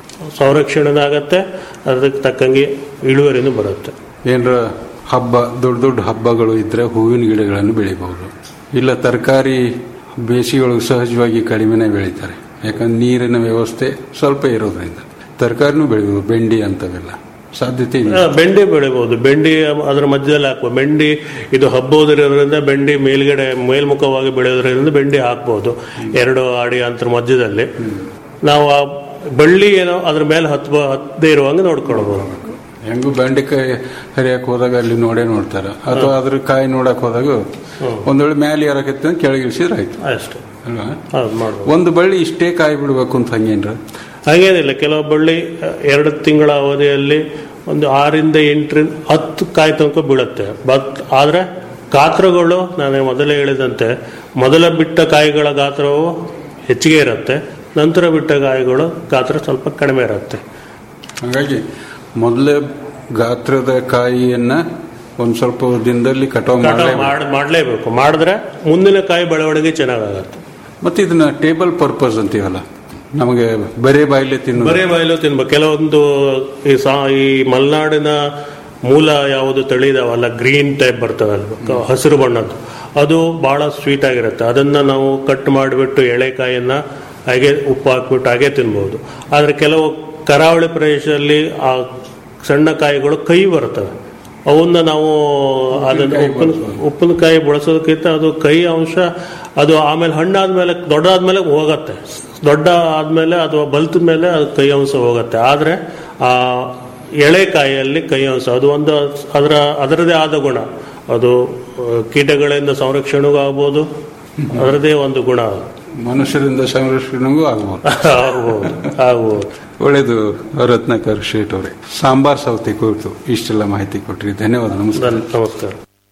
ಸಂರಕ್ಷಣೆ ಆಗತ್ತೆ ಅದಕ್ಕೆ ತಕ್ಕಂಗೆ ಇಳುವರಿನೂ ಬರುತ್ತೆ ಏನರ ಹಬ್ಬ ದೊಡ್ಡ ದೊಡ್ಡ ಹಬ್ಬಗಳು ಇದ್ರೆ ಹೂವಿನ ಗಿಡಗಳನ್ನು ಬೆಳಿಬಹುದು ಇಲ್ಲ ತರಕಾರಿ ಬೇಸಿಗೆಯೊಳಗೆ ಸಹಜವಾಗಿ ಕಡಿಮೆನೇ ಬೆಳೀತಾರೆ ಯಾಕಂದ್ರೆ ನೀರಿನ ವ್ಯವಸ್ಥೆ ಸ್ವಲ್ಪ ಇರೋದ್ರಿಂದ ತರಕಾರಿನೂ ಬೆಳಿಬಹುದು ಬೆಂಡಿ ಅಂತವೆಲ್ಲ ಸಾಧ್ಯತೆ ಇದೆ ಆ, ಬೆಂಡಿ ಬೆಳಿಬಹುದು ಬೆಂಡಿ ಅದರ ಮಧ್ಯದಲ್ಲಿ ಹಾಕುವ ಬೆಂಡಿ ಇದು ಹಬ್ಬೋದಿರೋದ್ರಿಂದ ಬೆಂಡಿ ಮೇಲ್ಗಡೆ ಮೇಲ್ಮುಖವಾಗಿ ಬೆಳೆಯೋದ್ರಿಂದ ಬೆಂಡಿ ಹಾಕ್ಬೋದು ಎರಡು ಅಡಿ ಅಂತರ ಮಧ್ಯದಲ್ಲಿ ನಾವು ಆ ಬಳ್ಳಿ ಏನೋ ಅದ್ರ ಮೇಲೆ ಹತ್ ಹತ್ತದೇ ಇರುವಂಗೆ ನೋಡ್ಕೊಳ್ಬಹುದು ಹೆಂಗು ಬೆಂಡೆಕಾಯಿ ಹರಿಯಕ್ ಹೋದಾಗ ಅಲ್ಲಿ ನೋಡೇ ನೋಡ್ತಾರ ಅಥವಾ ಅದ್ರ ಕಾಯಿ ನೋಡಕ್ ಹೋದಾಗ ಒಂದ್ ವೇಳೆ ಮ್ಯಾಲೆ ಏರಕತ್ತೆ ಕೆಳಗೆ ಇಳಿಸಿದ್ರೆ ಆಯ್ತು ಅಷ್ಟೇ ಅಲ್ವಾ ಹೌದು ಮಾಡ್ಬೋದು ಒಂದು ಬಳ್ಳಿ ಇಷ್ಟೇ ಕಾಯಿ ಬಿಡ್ಬೇಕು ಅಂತ ಹಂಗೇನ್ರ ಹಾಗೇನಿಲ್ಲ ಕೆಲವು ಬಳ್ಳಿ ಅಹ್, ಎರಡು ತಿಂಗಳ ಅವಧಿಯಲ್ಲಿ ಒಂದು ಆರಿಂದ ಎಂಟರಿಂದ ಹತ್ತು ಕಾಯಿ ತನಕ ಬೀಳುತ್ತೆ ಬಟ್ ಆದ್ರೆ ಗಾತ್ರಗಳು ನಾನು ಮೊದಲೇ ಹೇಳಿದಂತೆ ಮೊದಲ ಬಿಟ್ಟ ಕಾಯಿಗಳ ಗಾತ್ರವು ಹೆಚ್ಚಿಗೆ ಇರುತ್ತೆ ನಂತರ ಬಿಟ್ಟ ಕಾಯಿಗಳು ಗಾತ್ರ ಸ್ವಲ್ಪ ಕಡಿಮೆ ಇರುತ್ತೆ ಹಾಗಾಗಿ ಮೊದಲೇ ಗಾತ್ರದ ಕಾಯಿಯನ್ನ ಒಂದ್ ಸ್ವಲ್ಪ ದಿನದಲ್ಲಿ ಕಟಾವ್ ಕಟಾವ್ ಮಾಡಲೇ ಮಾಡ್ ಮಾಡಲೇಬೇಕು ಮಾಡಿದ್ರೆ ಮುಂದಿನ ಕಾಯಿ ಬೆಳವಣಿಗೆ ಚೆನ್ನಾಗಾಗತ್ತೆ ಮತ್ತೆ ಇದನ್ನ ಟೇಬಲ್ ಪರ್ಪಸ್ ಅಂತೀವಲ್ಲ ನಮಗೆ ಬರೇ ಬಾಯಿಲೆ ತಿನ್ನು ಬರೇ ಬಾಯಲು ತಿನ್ಬೇಕು ಕೆಲವೊಂದು ಈ ಸಾ ಈ ಮಲೆನಾಡಿನ ಮೂಲ ಯಾವುದು ತಳಿ ಇದಾವಲ್ಲ ಗ್ರೀನ್ ಟೈಪ್ ಬರ್ತದಲ್ವ ಕ- ಹಸಿರು ಬಣ್ಣದ್ದು ಅದು ಬಹಳ ಸ್ವೀಟ್ ಆಗಿರುತ್ತೆ ಅದನ್ನ ನಾವು ಕಟ್ ಮಾಡಿಬಿಟ್ಟು ಎಳೆಕಾಯಿಯನ್ನ ಹಾಗೆ ಉಪ್ಪು ಹಾಕ್ಬಿಟ್ಟು ಹಾಗೆ ತಿನ್ಬಹುದು ಆದ್ರೆ ಕೆಲವು ಕರಾವಳಿ ಪ್ರದೇಶದಲ್ಲಿ ಆ ಸಣ್ಣ ಕಾಯಿಗಳು ಕೈ ಬರ್ತವೆ ಅವನ್ನ ನಾವು ಅದನ್ನ ಉಪ್ಪಿನ ಉಪ್ಪಿನಕಾಯಿ ಬಳಸೋದಕ್ಕಿಂತ ಅದು ಕೈ ಅಂಶ ಅದು ಆಮೇಲೆ ಹಣ್ಣಾದ್ಮೇಲೆ ದೊಡ್ಡಾದ್ಮೇಲೆ ಹೋಗತ್ತೆ ದೊಡ್ಡ ಆದ್ಮೇಲೆ ಅಥವಾ ಬಲ್ತ ಮೇಲೆ ಅದು ಕೈ ಅಂಶ ಹೋಗುತ್ತೆ ಆದ್ರೆ ಆ ಎಳೆಕಾಯಿಯಲ್ಲಿ ಕೈ ಅಂಶ ಅದು ಒಂದು ಅದರ ಅದರದೇ ಆದ ಗುಣ ಅದು ಆ, ಕೀಟಗಳಿಂದ ಸಂರಕ್ಷಣೆಗೂ ಆಗ್ಬೋದು ಅದರದೇ ಒಂದು ಗುಣ ಅದು. ಮನುಷ್ಯರಿಂದ ಸಂರಕ್ಷಣೆಗೂ ಆಗ್ಬೋದು ಆಗ್ಬೋದು ಆಗ್ಬೋದು ಒಳ್ಳೇದು ರತ್ನಾಕರ್ ಶೇಟ್ ಅವರೇ ಸಾಂಬಾರ್ ಸೌತೆ ಕುರಿತು ಇಷ್ಟೆಲ್ಲ ಮಾಹಿತಿ ಕೊಟ್ರಿ ಧನ್ಯವಾದ ನಮಸ್ಕಾರ ನಮಸ್ಕಾರ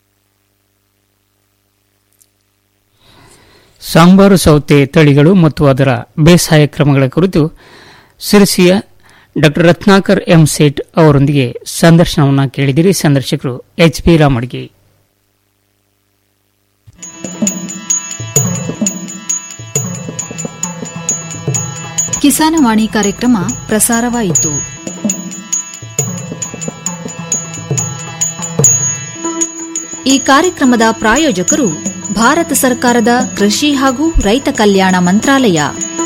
ಸಾಂಬಾರು ಸೌತೆ ತಳಿಗಳು ಮತ್ತು ಅದರ ಬೇಸಾಯ ಕ್ರಮಗಳ ಕುರಿತು ಸಿರಸಿಯ ಡಾಕ್ಟರ್ ರತ್ನಾಕರ್ ಎಂ ಸೇಠ್ ಅವರೊಂದಿಗೆ ಸಂದರ್ಶನವನ್ನು ಕೇಳಿದಿರಿ ಸಂದರ್ಶಕರು ಎಚ್ ಪಿ ರಾಮಡ್ಗಿ ಕಿಸಾನವಾಣಿ ಕಾರ್ಯಕ್ರಮ ಪ್ರಸಾರವಾಯಿತು ಈ ಕಾರ್ಯಕ್ರಮದ ಪ್ರಾಯೋಜಕರು ಭಾರತ ಸರ್ಕಾರದ ಕೃಷಿ ಹಾಗೂ ರೈತ ಕಲ್ಯಾಣ ಮಂತ್ರಾಲಯ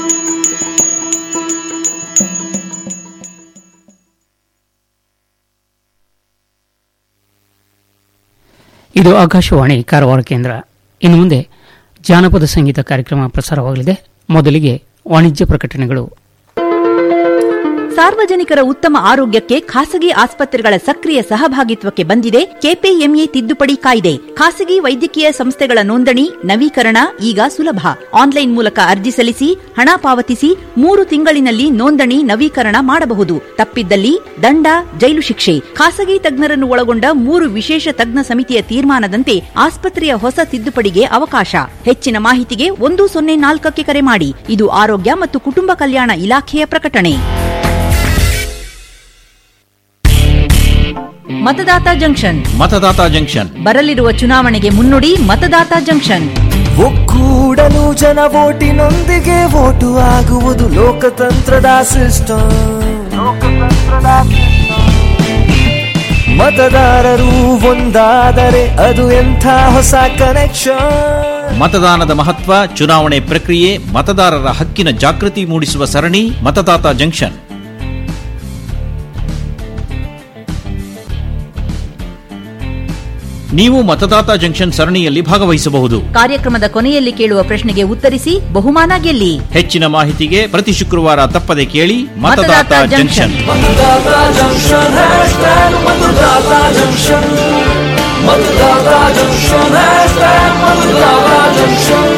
ಇದು ಆಕಾಶವಾಣಿ ಕಾರವಾರ ಕೇಂದ್ರ ಇನ್ನು ಮುಂದೆ ಜಾನಪದ ಸಂಗೀತ ಕಾರ್ಯಕ್ರಮ ಪ್ರಸಾರವಾಗಲಿದೆ ಮೊದಲಿಗೆ ವಾಣಿಜ್ಯ ಪ್ರಕಟಣೆಗಳು ಸಾರ್ವಜನಿಕರ ಉತ್ತಮ ಆರೋಗ್ಯಕ್ಕೆ ಖಾಸಗಿ ಆಸ್ಪತ್ರೆಗಳ ಸಕ್ರಿಯ ಸಹಭಾಗಿತ್ವಕ್ಕೆ ಬಂದಿದೆ ಕೆಪಿಎಂಇ ತಿದ್ದುಪಡಿ ಕಾಯ್ದೆ ಖಾಸಗಿ ವೈದ್ಯಕೀಯ ಸಂಸ್ಥೆಗಳ ನೋಂದಣಿ ನವೀಕರಣ ಈಗ ಸುಲಭ ಆನ್ಲೈನ್ ಮೂಲಕ ಅರ್ಜಿ ಸಲ್ಲಿಸಿ ಹಣ ಪಾವತಿಸಿ ಮೂರು ತಿಂಗಳಿನಲ್ಲಿ ನೋಂದಣಿ ನವೀಕರಣ ಮಾಡಬಹುದು ತಪ್ಪಿದ್ದಲ್ಲಿ ದಂಡ ಜೈಲು ಶಿಕ್ಷೆ ಖಾಸಗಿ ತಜ್ಞರನ್ನು ಒಳಗೊಂಡ ಮೂರು ವಿಶೇಷ ತಜ್ಞ ಸಮಿತಿಯ ತೀರ್ಮಾನದಂತೆ ಆಸ್ಪತ್ರೆಯ ಹೊಸ ತಿದ್ದುಪಡಿಗೆ ಅವಕಾಶ ಹೆಚ್ಚಿನ ಮಾಹಿತಿಗೆ ಒಂದು ಸೊನ್ನೆ ನಾಲ್ಕಕ್ಕೆ ಕರೆ ಮಾಡಿ ಇದು ಆರೋಗ್ಯ ಮತ್ತು ಕುಟುಂಬ ಕಲ್ಯಾಣ ಇಲಾಖೆಯ ಪ್ರಕಟಣೆ ಮತದಾತ ಜಂಕ್ಷನ್ ಮತದಾತ ಜಂಕ್ಷನ್ ಬರಲಿರುವ ಚುನಾವಣೆಗೆ ಮುನ್ನುಡಿ ಮತದಾತ ಜಂಕ್ಷನ್ ಒಕ್ಕೂಡಲು ಜನ ಓಟಿನೊಂದಿಗೆ ಓಟು ಆಗುವುದು ಲೋಕತಂತ್ರದ ಸಿಸ್ಟಮ್ ಮತದಾರರು ಒಂದಾದರೆ ಅದು ಎಂಥ ಹೊಸ ಕನೆಕ್ಷನ್ ಮತದಾನದ ಮಹತ್ವ ಚುನಾವಣೆ ಪ್ರಕ್ರಿಯೆ ಮತದಾರರ ಹಕ್ಕಿನ ಜಾಗೃತಿ ಮೂಡಿಸುವ ಸರಣಿ ಮತದಾತ ಜಂಕ್ಷನ್ ನೀವು ಮತದಾತ ಜಂಕ್ಷನ್ ಸರಣಿಯಲ್ಲಿ ಭಾಗವಹಿಸಬಹುದು ಕಾರ್ಯಕ್ರಮದ ಕೊನೆಯಲ್ಲಿ ಕೇಳುವ ಪ್ರಶ್ನೆಗೆ ಉತ್ತರಿಸಿ ಬಹುಮಾನ ಗೆಲ್ಲಿ ಹೆಚ್ಚಿನ ಮಾಹಿತಿಗೆ ಪ್ರತಿ ಶುಕ್ರವಾರ ತಪ್ಪದೆ ಕೇಳಿ Matadata Matadata junction Matadata junction hashtag Matadata junction Matadata junction hashtag Matadata junction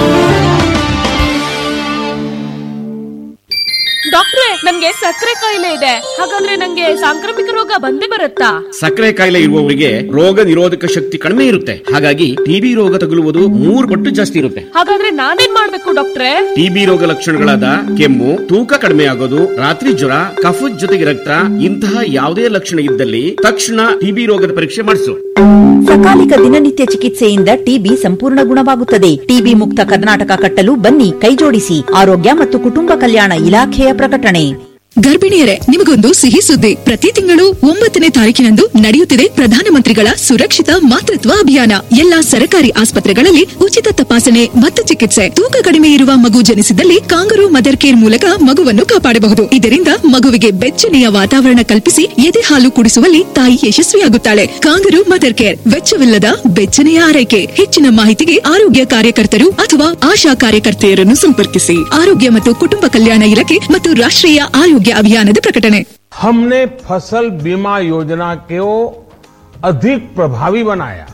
ಡಾಕ್ಟ್ರೆ ನನ್ಗೆ ಸಕ್ಕರೆ ಕಾಯಿಲೆ ಇದೆ ಹಾಗಾದ್ರೆ ನಂಗೆ ಸಾಂಕ್ರಾಮಿಕ ರೋಗ ಬಂದೇ ಬರುತ್ತಾ ಸಕ್ಕರೆ ಕಾಯಿಲೆ ಇರುವವರಿಗೆ ರೋಗ ನಿರೋಧಕ ಶಕ್ತಿ ಕಡಿಮೆ ಇರುತ್ತೆ ಹಾಗಾಗಿ ಟಿಬಿ ರೋಗ ತಗುಲುವುದು ಮೂರು ಪಟ್ಟು ಜಾಸ್ತಿ ಇರುತ್ತೆ ಹಾಗಾದ್ರೆ ನಾನೇನ್ ಮಾಡ್ಬೇಕು ಡಾಕ್ಟ್ರೆ ಟಿಬಿ ರೋಗ ಲಕ್ಷಣಗಳಾದ ಕೆಮ್ಮು ತೂಕ ಕಡಿಮೆ ಆಗೋದು ರಾತ್ರಿ ಜ್ವರ ಕಫದ ಜೊತೆಗೆ ರಕ್ತ ಇಂತಹ ಯಾವುದೇ ಲಕ್ಷಣ ಇದ್ದಲ್ಲಿ ತಕ್ಷಣ ಟಿಬಿ ರೋಗದ ಪರೀಕ್ಷೆ ಮಾಡಿಸು ಸಕಾಲಿಕ ದಿನನಿತ್ಯ ಚಿಕಿತ್ಸೆಯಿಂದ ಟಿಬಿ ಸಂಪೂರ್ಣ ಗುಣವಾಗುತ್ತದೆ ಟಿಬಿ ಮುಕ್ತ ಕರ್ನಾಟಕ ಕಟ್ಟಲು ಬನ್ನಿ ಕೈಜೋಡಿಸಿ ಆರೋಗ್ಯ ಮತ್ತು ಕುಟುಂಬ ಕಲ್ಯಾಣ ಇಲಾಖೆಯ ಪ್ರಕಟಣೆ ಗರ್ಭಿಣಿಯರೇ ನಿಮಗೊಂದು ಸಿಹಿ ಸುದ್ದಿ ಪ್ರತಿ ತಿಂಗಳು ಒಂಬತ್ತನೇ ತಾರೀಕಿನಂದು ನಡೆಯುತ್ತಿದೆ ಪ್ರಧಾನಮಂತ್ರಿಗಳ ಸುರಕ್ಷಿತ ಮಾತೃತ್ವ ಅಭಿಯಾನ ಎಲ್ಲಾ ಸರ್ಕಾರಿ ಆಸ್ಪತ್ರೆಗಳಲ್ಲಿ ಉಚಿತ ತಪಾಸಣೆ ಮತ್ತು ಚಿಕಿತ್ಸೆ ತೂಕ ಕಡಿಮೆ ಇರುವ ಮಗು ಜನಿಸಿದಲ್ಲಿ ಕಾಂಗರು ಮದರ್ ಕೇರ್ ಮೂಲಕ ಮಗುವನ್ನು ಕಾಪಾಡಬಹುದು ಇದರಿಂದ ಮಗುವಿಗೆ ಬೆಚ್ಚನೆಯ ವಾತಾವರಣ ಕಲ್ಪಿಸಿ ಎದೆ ಹಾಲು ಕುಡಿಸುವಲ್ಲಿ ತಾಯಿ ಯಶಸ್ವಿಯಾಗುತ್ತಾಳೆ ಕಾಂಗರು ಮದರ್ ಕೇರ್ ವೆಚ್ಚವಿಲ್ಲದ ಬೆಚ್ಚನೆಯ ಆರೈಕೆ ಹೆಚ್ಚಿನ ಮಾಹಿತಿಗೆ ಆರೋಗ್ಯ ಕಾರ್ಯಕರ್ತರು ಅಥವಾ ಆಶಾ ಕಾರ್ಯಕರ್ತೆಯರನ್ನು ಸಂಪರ್ಕಿಸಿ ಆರೋಗ್ಯ ಮತ್ತು ಕುಟುಂಬ ಕಲ್ಯಾಣ ಇಲಾಖೆ ಮತ್ತು ರಾಷ್ಟ್ರೀಯ ಆರೋಗ್ಯ ಅಭಿಯಾನದ ಪ್ರಕಟಣೆ हमने फसल बीमा योजना को अधिक प्रभावी बनाया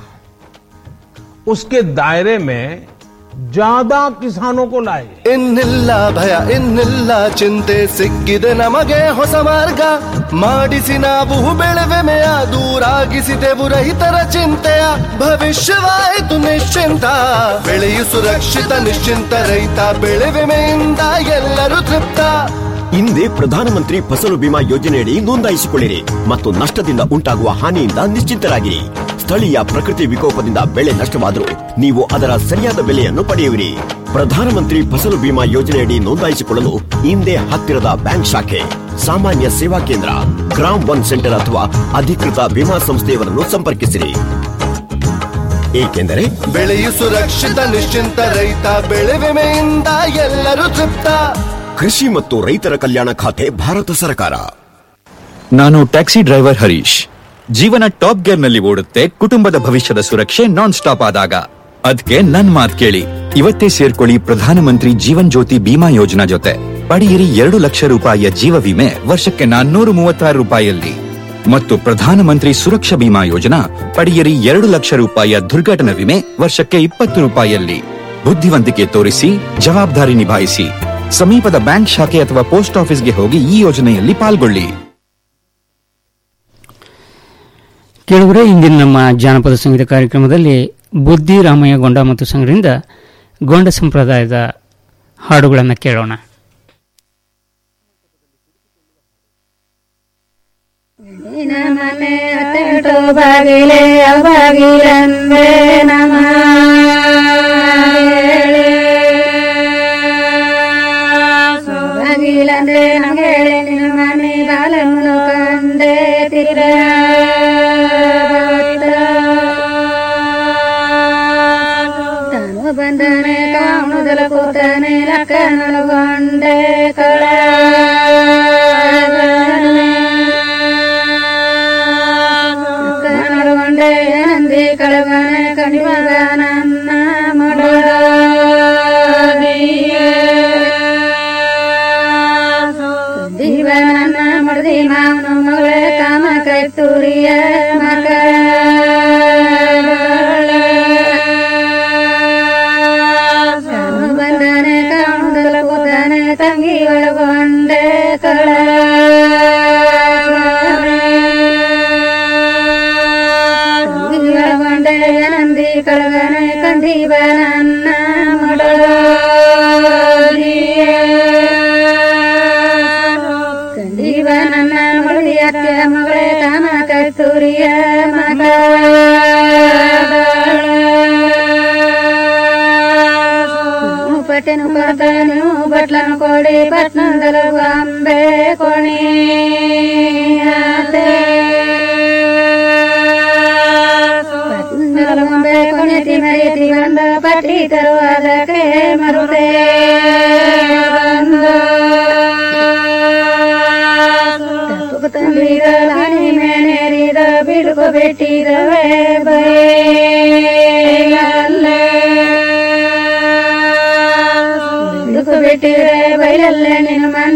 उसके दायरे में ज्यादा किसानों को लाए ಇನ್ನಿಲ್ಲ ಭಯ ಇನ್ನಿಲ್ಲ ಚಿಂತೆ ಸಿಕ್ಕಿದೆ ನಮಗೆ ಹೊಸ ಮಾರ್ಗ ಮಾಡಿಸಿ ನಾವು ಬೆಳೆವೆಮೆಯ ದೂರಾಗಿಸಿದೆವು ರೈತರ ಚಿಂತೆಯ ಭವಿಷ್ಯವಾಯಿತು ನಿಶ್ಚಿಂತ ಬೆಳೆಯು ಸುರಕ್ಷಿತ ನಿಶ್ಚಿಂತ ರೈತ ಬೆಳೆ ವಿಮೆಯಿಂದ ಎಲ್ಲರೂ ತೃಪ್ತ ಹಿಂದೆ ಪ್ರಧಾನಮಂತ್ರಿ ಫಸಲು ಬಿಮಾ ಯೋಜನೆಯಡಿ ನೋಂದಾಯಿಸಿಕೊಳ್ಳಿರಿ ಮತ್ತು ನಷ್ಟದಿಂದ ಉಂಟಾಗುವ ಹಾನಿಯಿಂದ ನಿಶ್ಚಿಂತರಾಗಿರಿ ಸ್ಥಳೀಯ ಪ್ರಕೃತಿ ವಿಕೋಪದಿಂದ ಬೆಳೆ ನಷ್ಟವಾದರೂ ನೀವು ಅದರ ಸರಿಯಾದ ಬೆಲೆಯನ್ನು ಪಡೆಯುವಿರಿ ಪ್ರಧಾನಮಂತ್ರಿ ಫಸಲು ಬಿಮಾ ಯೋಜನೆಯಡಿ ನೋಂದಾಯಿಸಿಕೊಳ್ಳಲು ಹಿಂದೆ ಹತ್ತಿರದ ಬ್ಯಾಂಕ್ ಶಾಖೆ ಸಾಮಾನ್ಯ ಸೇವಾ ಕೇಂದ್ರ ಗ್ರಾಮ್ ಒನ್ ಸೆಂಟರ್ ಅಥವಾ ಅಧಿಕೃತ ವಿಮಾ ಸಂಸ್ಥೆಯವರನ್ನು ಸಂಪರ್ಕಿಸಿರಿ ಏಕೆಂದರೆ ಬೆಳೆಯು ಸುರಕ್ಷಿತ ನಿಶ್ಚಿಂತ ರೈತ ಬೆಳೆ ವಿಮೆಯಿಂದ ಎಲ್ಲರೂ ತೃಪ್ತ ಕೃಷಿ ಮತ್ತು ರೈತರ ಕಲ್ಯಾಣ ಖಾತೆ ಭಾರತ ಸರ್ಕಾರ ನಾನು ಟ್ಯಾಕ್ಸಿ ಡ್ರೈವರ್ ಹರೀಶ್ ಜೀವನ ಟಾಪ್ ಗೇರ್ ನಲ್ಲಿ ಓಡುತ್ತೆ ಕುಟುಂಬದ ಭವಿಷ್ಯದ ಸುರಕ್ಷೆ ನಾನ್ ಸ್ಟಾಪ್ ಆದಾಗ ಅದ್ಕೆ ನನ್ ಮಾತ್ ಕೇಳಿ ಇವತ್ತೇ ಸೇರ್ಕೊಳ್ಳಿ ಪ್ರಧಾನಮಂತ್ರಿ ಜೀವನ್ ಜ್ಯೋತಿ ಬಿಮಾ ಯೋಜನಾ ಜೊತೆ ಪಡೆಯಿರಿ ಎರಡು ಲಕ್ಷ ರೂಪಾಯಿಯ ಜೀವ ವಿಮೆ ವರ್ಷಕ್ಕೆ ನಾನ್ನೂರು ಮೂವತ್ತಾರು ರೂಪಾಯಿಯಲ್ಲಿ ಮತ್ತು ಪ್ರಧಾನಮಂತ್ರಿ ಸುರಕ್ಷಾ ಬಿಮಾ ಯೋಜನಾ ಪಡೆಯಿರಿ ಎರಡು ಲಕ್ಷ ರೂಪಾಯಿಯ ದುರ್ಘಟನಾ ವಿಮೆ ವರ್ಷಕ್ಕೆ ಇಪ್ಪತ್ತು ರೂಪಾಯಿಯಲ್ಲಿ ಬುದ್ಧಿವಂತಿಕೆ ತೋರಿಸಿ ಜವಾಬ್ದಾರಿ ನಿಭಾಯಿಸಿ ಸಮೀಪದ ಬ್ಯಾಂಕ್ ಶಾಖೆ ಅಥವಾ ಪೋಸ್ಟ್ ಆಫೀಸ್ಗೆ ಹೋಗಿ ಈ ಯೋಜನೆಯಲ್ಲಿ ಪಾಲ್ಗೊಳ್ಳಿ ಕೇಳಿದ್ರೆ ಇಂದಿನ ನಮ್ಮ ಜಾನಪದ ಸಂಗೀತ ಕಾರ್ಯಕ್ರಮದಲ್ಲಿ ಬುದ್ಧಿ ರಾಮಯ್ಯ ಗೊಂಡ ಮತ್ತು ಸಂಘದಿಂದ ಗೊಂಡ ಸಂಪ್ರದಾಯದ ಹಾಡುಗಳನ್ನು ಕೇಳೋಣ ನಮನೆ ಅತ್ತೆಂಟು ಬಾಗಿಲೆ ಬಾಗಿಲಂದೆ ನಮ ಬಾಗಿಲಂದೆ ನಮಗೆ ನಿನ್ನ ಮನೆ ಬಾಲನ್ನು ಕಂದೆ ತಿರ ತಾನು ಬಂದನೆ ಕಾಣುದಲ ಕೂತನೆ ಲಕ್ಕನೊಳಗೊಂಡೆ ಕಳ ಕಣೊಳಗೊಂಡೆ ನಂದಿ ಕಳಗನೆ ಕಣಿಮಗ ನನ್ನ ಮಗಳ ದಿವ ನನ್ನ ಮಡದಿ ಕಸ್ತೂರಿಯ ಮಗ ಬಂದನೆ ಕಾಣುದಲ ಕೂತಾನೆ ತಂಗಿ ಒಳಗೊಂಡೆ ಕಳ ತಂಗಿ ಒಳಗೊಂಡೆ ನಂದಿ ಕಳಗನೆ ಕಂದೀವ ನನ್ನ ಮಡಳು ಕಂದೀವ ನನ್ನ ಮಗಳು ಯಾಕೆ ಮಗಳೇ ಕಾಮ ಕಸ್ತೂರಿಯ ಮಗ ಪಟ್ಟೆನು ಕೊಡ್ತಾನು ಬಟ್ಲನು ಕೊಡಿ ಪಟ್ನದಲು ಅಂಬೆ ಕೊಣಿ ಪಟ್ನದಲು ಅಂಬೆ ಕೊಣಿತಿ ಮರಿತಿ ಬಂದ ಪಟ್ಟಿ ತರುವುದಕ್ಕೆ ಮರುತೆ ಬಂದು ತಪ್ಪು ತಂದಿದ ಲಾಣಿ ಮೇನೇರಿದ ಬಿಡುಕು ಬಿಟ್ಟಿದವೇ ಬೈಲಲ್ಲೇ ಬಿಡುಕು ಬಿಟ್ಟಿರೆ ಬೈಲಲ್ಲೇ ನಿನ್ನ